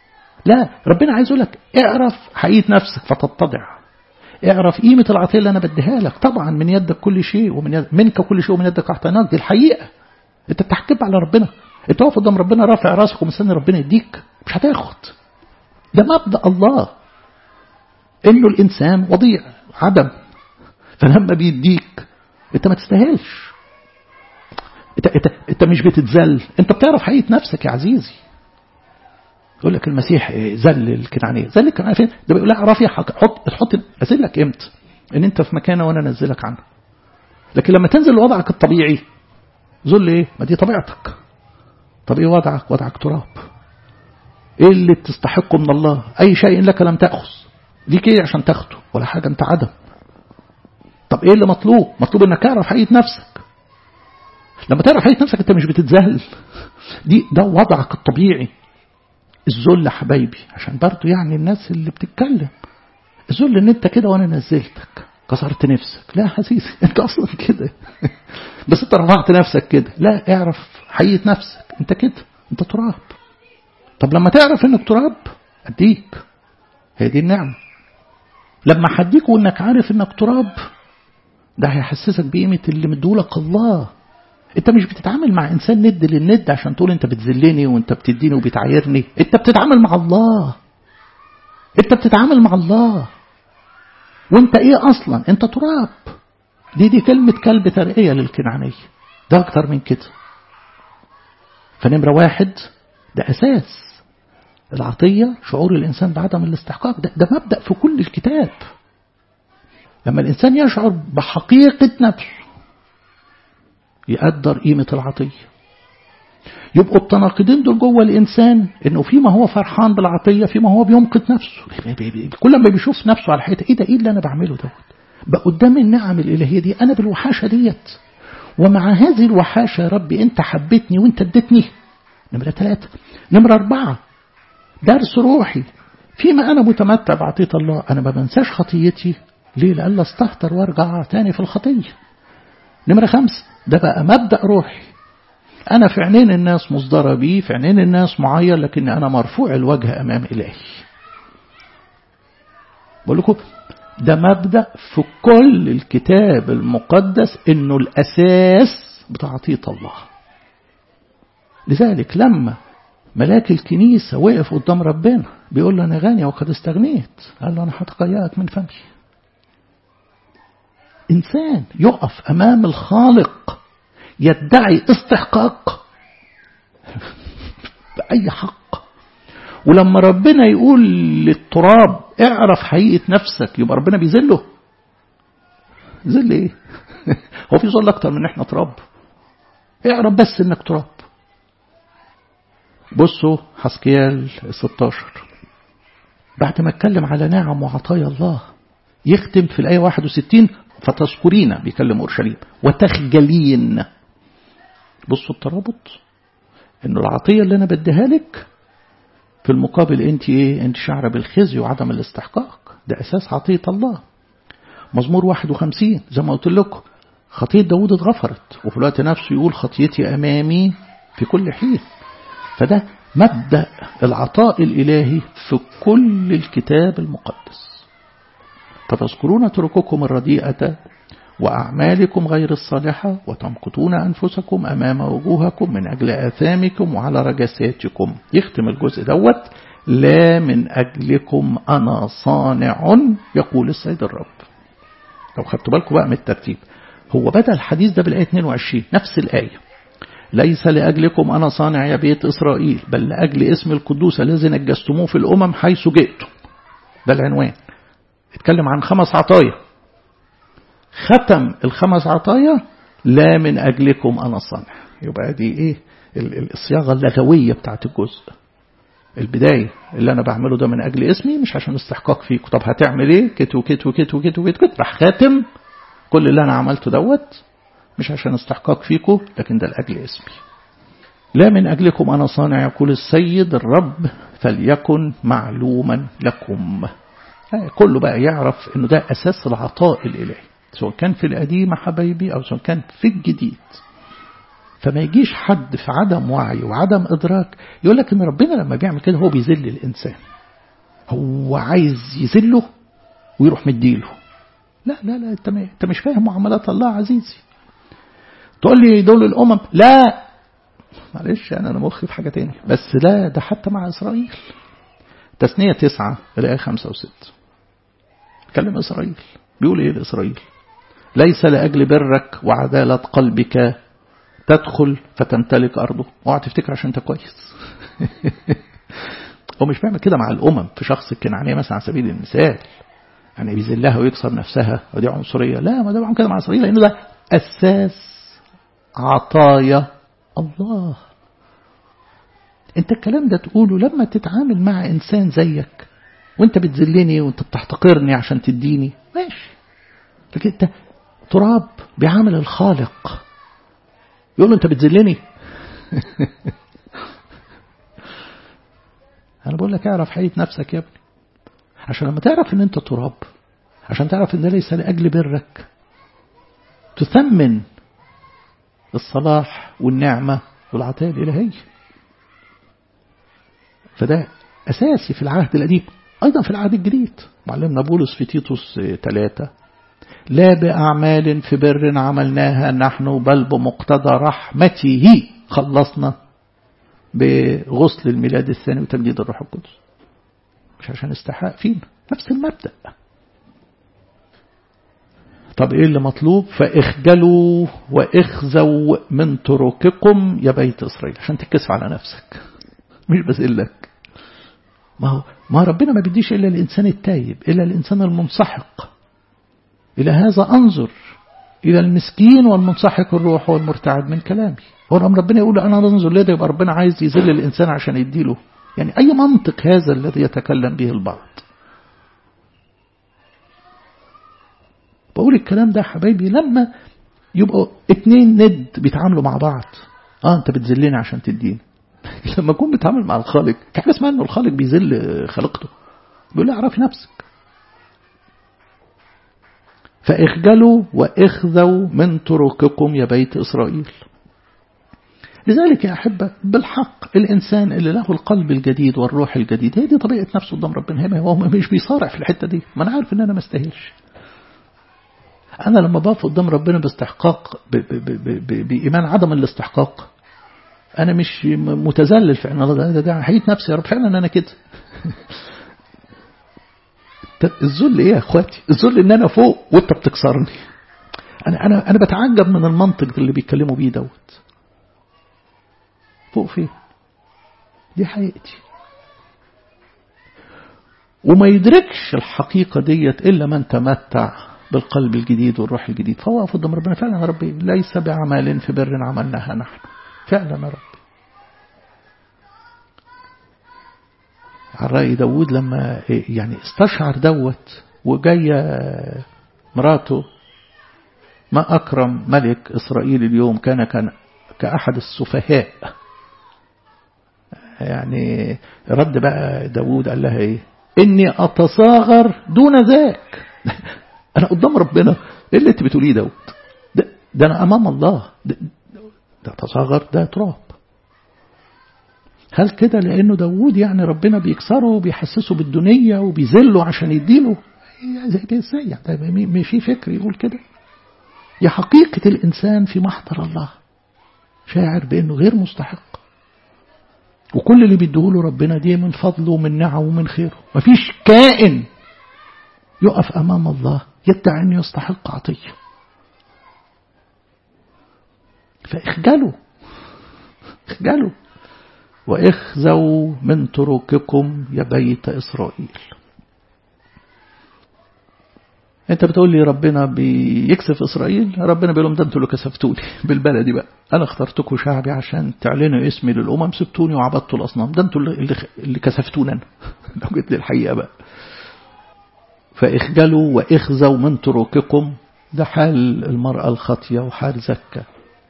لا ربنا عايز يقول لك اعرف حقيقة نفسك فتتضع اعرف قيمة العطية اللي أنا بديها لك طبعا من يدك كل شيء ومن يد... منك كل شيء ومن يدك أعطيناك دي الحقيقة أنت بتحكم على ربنا أنت واقف قدام ربنا رافع راسك ومستني ربنا يديك مش هتاخد ده مبدأ الله إنه الإنسان وضيع عدم فلما بيديك أنت ما تستاهلش أنت, أنت, أنت مش بتتذل أنت بتعرف حقيقة نفسك يا عزيزي يقول لك المسيح ذل الكنعانية ذل الكنعانية فين ده بيقول لها اعرفي حط تحط انزل لك امتى ان انت في مكانه وانا انزلك عنه لكن لما تنزل لوضعك الطبيعي ذل ايه ما دي طبيعتك طب ايه وضعك وضعك تراب ايه اللي بتستحقه من الله اي شيء لك لم تاخذ ليك ايه عشان تاخده ولا حاجه انت عدم طب ايه اللي مطلوب مطلوب انك تعرف حقيقه نفسك لما تعرف حقيقه نفسك انت مش بتتذل دي ده وضعك الطبيعي الذل حبايبي عشان برضو يعني الناس اللي بتتكلم الذل ان انت كده وانا نزلتك كسرت نفسك لا عزيزي انت اصلا كده بس انت رفعت نفسك كده لا اعرف حقيقة نفسك انت كده انت تراب طب لما تعرف انك تراب اديك هي دي النعمة لما هديك وانك عارف انك تراب ده هيحسسك بقيمة اللي مدولك الله انت مش بتتعامل مع انسان ند للند عشان تقول انت بتذلني وانت بتديني وبتعايرني انت بتتعامل مع الله انت بتتعامل مع الله وانت ايه اصلا انت تراب دي دي كلمة كلب ترقية للكنعانية ده اكتر من كده فنمرة واحد ده اساس العطية شعور الانسان بعدم الاستحقاق ده, ده مبدأ في كل الكتاب لما الانسان يشعر بحقيقة نفسه يقدر قيمة العطية يبقوا التناقضين دول جوه الإنسان إنه فيما هو فرحان بالعطية فيما هو بيمقت نفسه كل ما بيشوف نفسه على الحيطة إيه ده إيه اللي أنا بعمله دوت بقى قدام النعم الإلهية دي أنا بالوحاشة ديت ومع هذه الوحاشة يا ربي أنت حبيتني وأنت اديتني نمرة ثلاثة نمرة أربعة درس روحي فيما أنا متمتع بعطية الله أنا ما بنساش خطيتي ليه لألا استهتر وارجع تاني في الخطية نمرة خمسة ده بقى مبدأ روحي أنا في عينين الناس مصدرة بي في عينين الناس معين لكن أنا مرفوع الوجه أمام إلهي بقول لكم ده مبدأ في كل الكتاب المقدس إنه الأساس بتعطية الله لذلك لما ملاك الكنيسة وقف قدام ربنا بيقول له أنا غني وقد استغنيت قال له أنا هتقيأك من فمي إنسان يقف أمام الخالق يدعي استحقاق بأي حق ولما ربنا يقول للتراب اعرف حقيقة نفسك يبقى ربنا بيذله ذل ايه هو في ذل اكتر من احنا تراب اعرف بس انك تراب بصوا حسكيال 16 بعد ما اتكلم على نعم وعطايا الله يختم في الآية 61 فتذكرين بيكلم أورشليم وتخجلين بصوا الترابط انه العطية اللي انا بديها لك في المقابل انت ايه انت شعر بالخزي وعدم الاستحقاق ده اساس عطية الله مزمور 51 زي ما قلت لكم خطية داود اتغفرت وفي الوقت نفسه يقول خطيتي امامي في كل حين فده مبدأ العطاء الإلهي في كل الكتاب المقدس فتذكرون ترككم الرديئة وأعمالكم غير الصالحة وتمقتون أنفسكم أمام وجوهكم من أجل آثامكم وعلى رجساتكم يختم الجزء دوت لا من أجلكم أنا صانع يقول السيد الرب لو خدتوا بالكم بقى من الترتيب هو بدأ الحديث ده بالآية 22 نفس الآية ليس لأجلكم أنا صانع يا بيت إسرائيل بل لأجل اسم القدوس الذي نجستموه في الأمم حيث جئتم ده العنوان اتكلم عن خمس عطايا ختم الخمس عطايا لا من أجلكم أنا صانع يبقى دي إيه الصياغة اللغوية بتاعت الجزء البداية اللي أنا بعمله ده من أجل اسمي مش عشان استحقاق فيكم طب هتعمل إيه كت وكت وكت وكت وكت وكت راح خاتم كل اللي أنا عملته دوت مش عشان استحقاق فيكم لكن ده لأجل اسمي لا من أجلكم أنا صانع يقول السيد الرب فليكن معلوما لكم كله بقى يعرف انه ده اساس العطاء الالهي سواء كان في القديم حبايبي او سواء كان في الجديد فما يجيش حد في عدم وعي وعدم إدراك يقول لك إن ربنا لما بيعمل كده هو بيذل الإنسان هو عايز يذله ويروح مديله لا لا لا انت انت مش فاهم معاملات الله عزيزي تقول لي دول الامم لا معلش انا انا مخي في حاجه تاني بس لا ده حتى مع اسرائيل تثنية تسعة الآية خمسة وستة كلم إسرائيل بيقول إيه لإسرائيل ليس لأجل برك وعدالة قلبك تدخل فتمتلك أرضه اوعى تفتكر عشان أنت كويس هو مش بيعمل كده مع الأمم في شخص الكنعانية مثلا على سبيل المثال يعني بيذلها ويكسر نفسها ودي عنصرية لا ما ده بيعمل كده مع إسرائيل لأنه ده أساس عطايا الله انت الكلام ده تقوله لما تتعامل مع انسان زيك وانت بتذلني وانت بتحتقرني عشان تديني ماشي لكن انت تراب بيعامل الخالق يقول له انت بتذلني انا بقول لك اعرف حقيقة نفسك يا ابني عشان لما تعرف ان انت تراب عشان تعرف ان ده ليس لاجل برك تثمن الصلاح والنعمة والعطايا الإلهية فده أساسي في العهد القديم أيضا في العهد الجديد معلمنا بولس في تيتوس ثلاثة لا بأعمال في بر عملناها نحن بل بمقتضى رحمته خلصنا بغسل الميلاد الثاني وتمجيد الروح القدس مش عشان استحقاق فينا نفس المبدأ طب ايه اللي مطلوب فاخجلوا واخزوا من طرقكم يا بيت اسرائيل عشان تتكسف على نفسك مش بسألك ما هو ما ربنا ما بيديش الا الانسان التايب الا الانسان المنسحق الى هذا انظر الى المسكين والمنسحق الروح والمرتعد من كلامي هو لما ربنا يقول انا انظر ليه يبقى ربنا عايز يذل الانسان عشان يديله يعني اي منطق هذا الذي يتكلم به البعض بقول الكلام ده حبايبي لما يبقوا اتنين ند بيتعاملوا مع بعض اه انت بتذلني عشان تديني لما اكون بتعامل مع الخالق في حاجه اسمها انه الخالق بيذل خلقته بيقول لي اعرفي نفسك فاخجلوا واخذوا من طرقكم يا بيت اسرائيل لذلك يا أحبة بالحق الإنسان اللي له القلب الجديد والروح الجديد هي دي طبيعة نفسه قدام ربنا هو مش بيصارع في الحتة دي ما أنا عارف إن أنا ما استاهلش أنا لما بقف قدام ربنا باستحقاق بإيمان عدم الاستحقاق أنا مش متذلل في الله ده, ده, ده حقيقة نفسي يا رب فعلا أنا كده الذل إيه يا إخواتي الذل إن أنا فوق وأنت بتكسرني أنا أنا أنا بتعجب من المنطق اللي بيتكلموا بيه دوت فوق فين دي حقيقتي وما يدركش الحقيقة ديت إلا من تمتع بالقلب الجديد والروح الجديد فهو قدام ربنا فعلا يا ربي ليس بعمل في بر عملناها نحن فعلا يا رب على رأي داود لما يعني استشعر دوت وجاية مراته ما أكرم ملك إسرائيل اليوم كان كان كأحد السفهاء يعني رد بقى داود قال لها ايه اني اتصاغر دون ذاك انا قدام ربنا ايه اللي انت بتقوليه دوت ده, ده انا امام الله ده, ده تصاغر ده تراب هل كده لانه داود يعني ربنا بيكسره وبيحسسه بالدنيا وبيذله عشان يديله زي كده ازاي يعني في فكر يقول كده يا حقيقة الإنسان في محضر الله شاعر بأنه غير مستحق وكل اللي بيديهوله ربنا دي من فضله ومن نعمه ومن خيره مفيش كائن يقف أمام الله يدعي أنه يستحق عطية فاخجلوا اخجلوا واخزوا من طرقكم يا بيت إسرائيل انت بتقول لي ربنا بيكسف اسرائيل ربنا بيقول لهم ده انتوا اللي كسفتوني بالبلدي بقى انا اخترتكم شعبي عشان تعلنوا اسمي للامم سبتوني وعبدتوا الاصنام ده انتوا اللي اللي كسفتونا انا لو جيت لي الحقيقه بقى فاخجلوا واخزوا من طرقكم ده حال المرأة الخاطية وحال زكا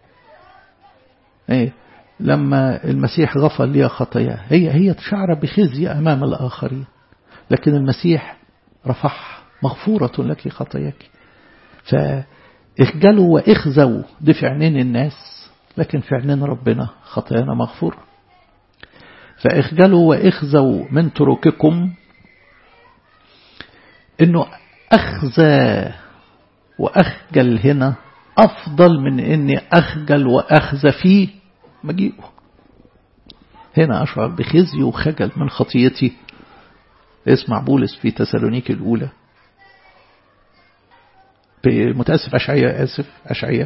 ايه لما المسيح غفر لي خطاياه هي هي شعر بخزي امام الاخرين لكن المسيح رفعها مغفورة لك خطاياك فاخجلوا واخزوا دي في عينين الناس لكن في عينين ربنا خطايانا مغفورة فاخجلوا واخزوا من ترككم انه اخزى واخجل هنا افضل من اني اخجل واخزى في مجيئه هنا اشعر بخزي وخجل من خطيتي اسمع بولس في تسالونيك الاولى متأسف أشعية آسف أشعية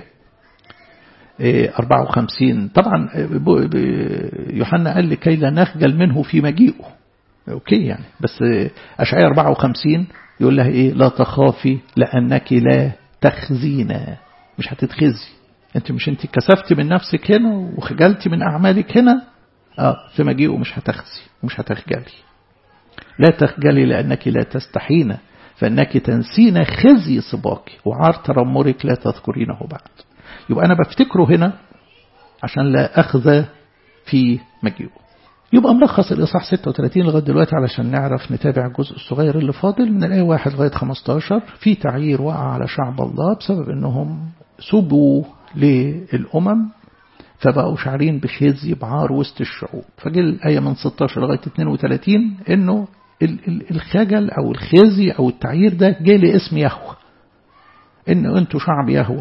54 طبعا يوحنا قال لكي لا نخجل منه في مجيئه اوكي يعني بس أشعية 54 يقول لها ايه لا تخافي لأنك لا تخزينا مش هتتخزي انت مش انت كسفت من نفسك هنا وخجلتي من أعمالك هنا اه في مجيئه مش هتخزي ومش هتخجلي لا تخجلي لأنك لا تستحين فإنك تنسين خزي صباك وعار ترمرك لا تذكرينه بعد يبقى أنا بفتكره هنا عشان لا أخذ في مجيئه يبقى ملخص الإصحاح 36 لغاية دلوقتي علشان نعرف نتابع الجزء الصغير اللي فاضل من الآية 1 لغاية 15 في تعيير وقع على شعب الله بسبب أنهم سبوا للأمم فبقوا شعرين بخزي بعار وسط الشعوب فجي الآية من 16 لغاية 32 أنه الخجل أو الخزي أو التعيير ده جاي لاسم يهوى إن أنتوا شعب يهوى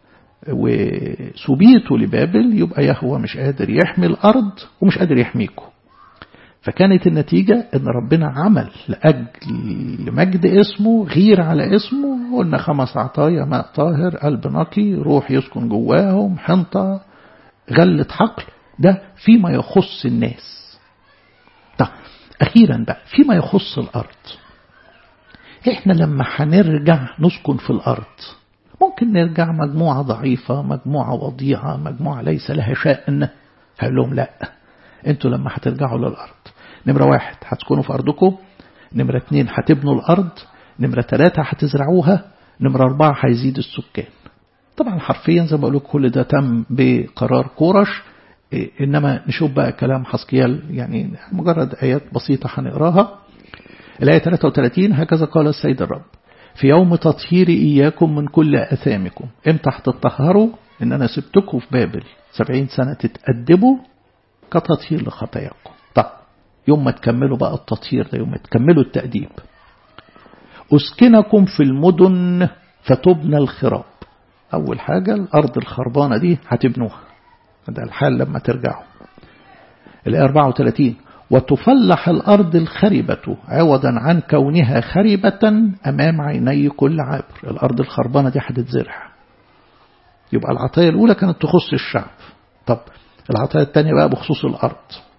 وسبيتوا لبابل يبقى يهوى مش قادر يحمي الأرض ومش قادر يحميكم فكانت النتيجة إن ربنا عمل لأجل مجد اسمه غير على اسمه قلنا خمس عطايا ماء طاهر قلب نقي روح يسكن جواهم حنطة غلة حقل ده فيما يخص الناس طب أخيرا بقى فيما يخص الأرض إحنا لما هنرجع نسكن في الأرض ممكن نرجع مجموعة ضعيفة مجموعة وضيعة مجموعة ليس لها شأن هقول لهم لا انتوا لما هترجعوا للأرض نمرة واحد هتسكنوا في أرضكم نمرة اتنين هتبنوا الأرض نمرة ثلاثة هتزرعوها نمرة أربعة هيزيد السكان طبعا حرفيا زي ما بقول كل ده تم بقرار كورش إنما نشوف بقى كلام حسكيال يعني مجرد آيات بسيطة هنقراها الآية 33 هكذا قال السيد الرب في يوم تطهير إياكم من كل أثامكم امتى هتطهروا إن أنا سبتكم في بابل سبعين سنة تتأدبوا كتطهير لخطاياكم طب يوم ما تكملوا بقى التطهير ده يوم ما تكملوا التأديب أسكنكم في المدن فتبنى الخراب أول حاجة الأرض الخربانة دي هتبنوها ده الحال لما ترجعوا الآية 34 وتفلح الأرض الخربة عوضا عن كونها خربة أمام عيني كل عابر الأرض الخربانة دي هتتزرع يبقى العطايا الأولى كانت تخص الشعب طب العطايا الثانية بقى بخصوص الأرض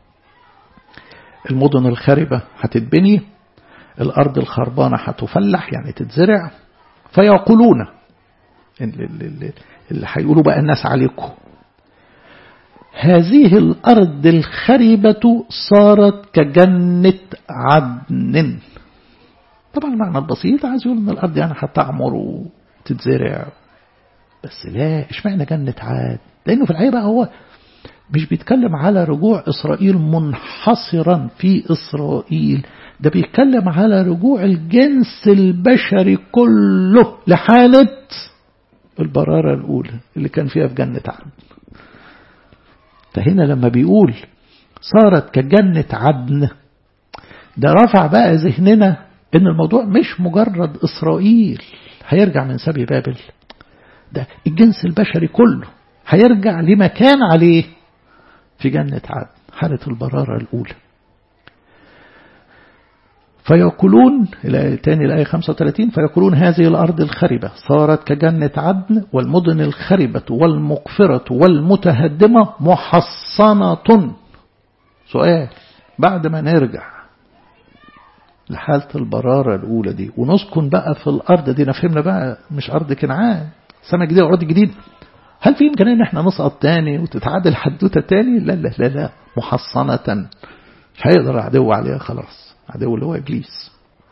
المدن الخربة هتتبني الأرض الخربانة هتفلح يعني تتزرع فيقولون اللي هيقولوا بقى الناس عليكم هذه الأرض الخربة صارت كجنة عدن طبعا المعنى البسيط عايز يقول ان الأرض يعني هتعمر وتتزرع بس لا اشمعنى جنة عاد لأنه في الحقيقة بقى هو مش بيتكلم على رجوع إسرائيل منحصرا في إسرائيل ده بيتكلم على رجوع الجنس البشري كله لحالة البرارة الأولى اللي كان فيها في جنة عدن فهنا لما بيقول صارت كجنة عدن ده رفع بقى ذهننا ان الموضوع مش مجرد إسرائيل هيرجع من سبي بابل ده الجنس البشري كله هيرجع لمكان عليه في جنة عدن حالة البرارة الأولى فيقولون تاني الآية 35 فيقولون هذه الأرض الخربة صارت كجنة عدن والمدن الخربة والمقفرة والمتهدمة محصنة سؤال بعد ما نرجع لحالة البرارة الأولى دي ونسكن بقى في الأرض دي نفهمنا بقى مش أرض كنعان سنة جديدة وأرض جديد هل في إمكانية إن احنا نسقط تاني وتتعادل حدوتة تاني لا لا لا لا محصنة مش هيقدر عدو عليها خلاص عدو اللي هو إبليس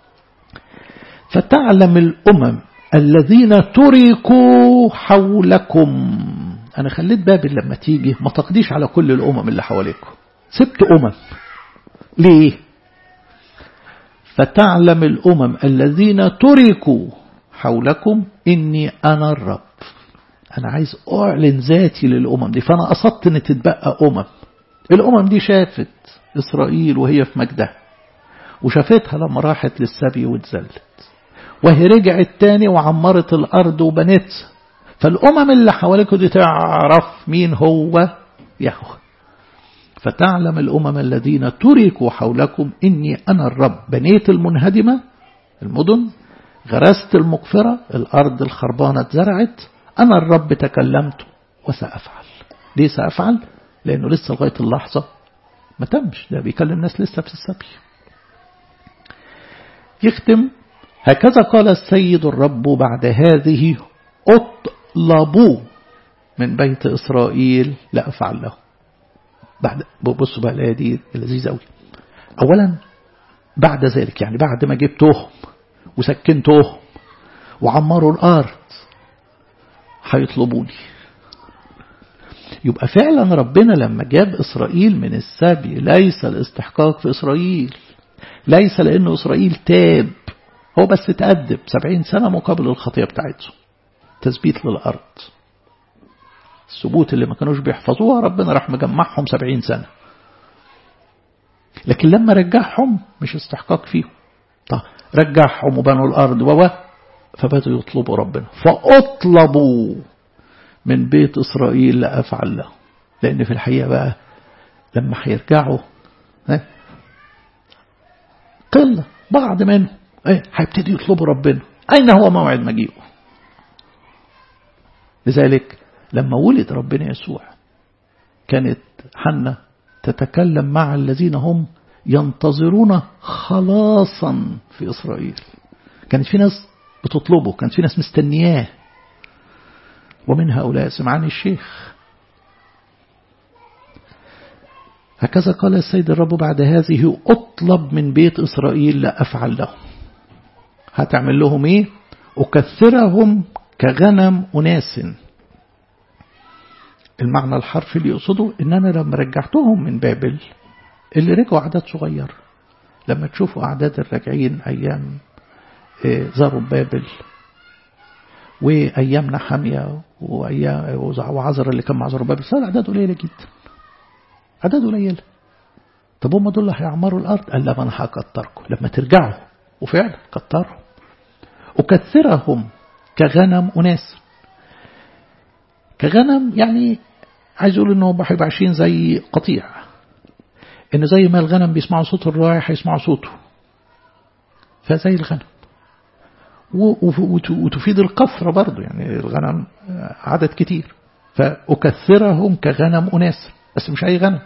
فتعلم الأمم الذين تركوا حولكم أنا خليت بابل لما تيجي ما تقضيش على كل الأمم اللي حواليكم سبت أمم ليه فتعلم الأمم الذين تركوا حولكم إني أنا الرب أنا عايز أعلن ذاتي للأمم دي فأنا قصدت أن تتبقى أمم الأمم دي شافت إسرائيل وهي في مجدها وشافتها لما راحت للسبي واتذلت وهي رجعت تاني وعمرت الأرض وبنتها فالأمم اللي حواليكوا دي تعرف مين هو يهوه فتعلم الأمم الذين تركوا حولكم إني أنا الرب بنيت المنهدمة المدن غرست المقفرة الأرض الخربانة اتزرعت أنا الرب تكلمت وسأفعل ليه سأفعل؟ لأنه لسه لغاية اللحظة ما تمش ده بيكلم الناس لسه في السبي يختم هكذا قال السيد الرب بعد هذه اطلبوا من بيت إسرائيل لأفعل له بعد بصوا بقى الآية دي لذيذة قوي أولا بعد ذلك يعني بعد ما جبتهم وسكنتهم وعمروا الأرض هيطلبوني يبقى فعلا ربنا لما جاب إسرائيل من السبي ليس الاستحقاق في إسرائيل ليس لأنه إسرائيل تاب هو بس تأدب سبعين سنة مقابل الخطية بتاعتهم تثبيت للأرض الثبوت اللي ما كانوش بيحفظوها ربنا راح مجمعهم سبعين سنة لكن لما رجعهم مش استحقاق فيهم طب رجعهم وبنوا الأرض و فبدأوا يطلبوا ربنا فأطلبوا من بيت إسرائيل لأفعل له لأن في الحقيقة بقى لما هيرجعوا قلة بعض منهم ايه هيبتدي يطلبوا ربنا أين هو موعد مجيئه لذلك لما ولد ربنا يسوع كانت حنة تتكلم مع الذين هم ينتظرون خلاصا في إسرائيل كانت في ناس بتطلبه كانت في ناس مستنياه ومن هؤلاء سمعان الشيخ هكذا قال السيد الرب بعد هذه أطلب من بيت إسرائيل لا أفعل لهم هتعمل لهم إيه أكثرهم كغنم أناس المعنى الحرفي اللي يقصده إن أنا لما رجعتهم من بابل اللي رجعوا أعداد صغير لما تشوفوا أعداد الراجعين أيام زاروا بابل وأيام نحمية وأيام وعذر اللي كان مع زربابل صار أعداد قليلة جدا أعداد قليلة طب هم دول اللي هيعمروا الأرض قال لا ما أنا هكتركم لما ترجعوا وفعلا كترهم أكثرهم كغنم أناس كغنم يعني عايز يقول انه هيبقى عايشين زي قطيع ان زي ما الغنم بيسمعوا صوت الراعي هيسمعوا صوته فزي الغنم وتفيد القفرة برضو يعني الغنم عدد كتير فأكثرهم كغنم أناس بس مش أي غنم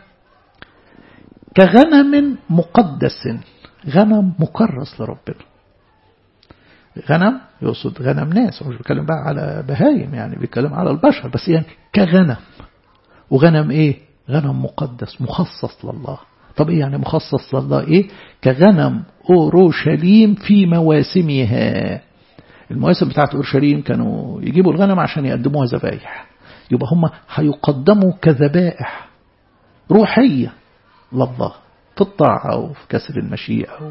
كغنم مقدس غنم مكرس لربنا غنم يقصد غنم ناس هو مش بيتكلم بقى على بهايم يعني بيتكلم على البشر بس يعني كغنم وغنم ايه غنم مقدس مخصص لله طب ايه يعني مخصص لله ايه كغنم اورشليم في مواسمها المواسم بتاعت اورشليم كانوا يجيبوا الغنم عشان يقدموها ذبايح يبقى هم هيقدموا كذبائح روحية لله في الطاعة وفي كسر المشيئة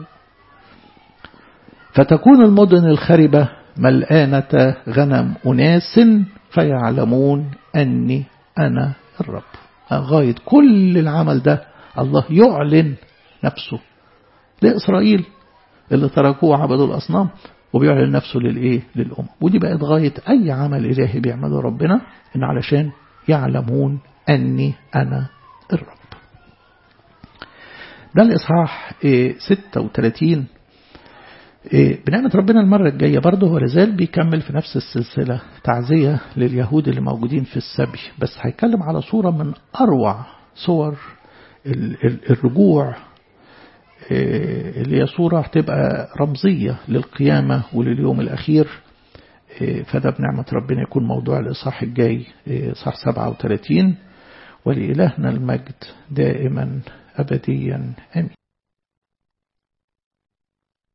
فتكون المدن الخربة ملآنة غنم أناس فيعلمون أني أنا الرب غاية كل العمل ده الله يعلن نفسه لإسرائيل اللي تركوه وعبدوا الأصنام وبيعلن نفسه للإيه للأم ودي بقت غاية أي عمل إلهي بيعمله ربنا إن علشان يعلمون أني أنا الرب ده الإصحاح 36 بنعمة ربنا المرة الجاية برضه هو لازال بيكمل في نفس السلسلة تعزية لليهود اللي موجودين في السبي بس هيتكلم على صورة من أروع صور الرجوع اللي هي صورة هتبقى رمزية للقيامة ولليوم الأخير فده بنعمة ربنا يكون موضوع الإصحاح الجاي إصحاح 37 ولإلهنا المجد دائما أبديا آمين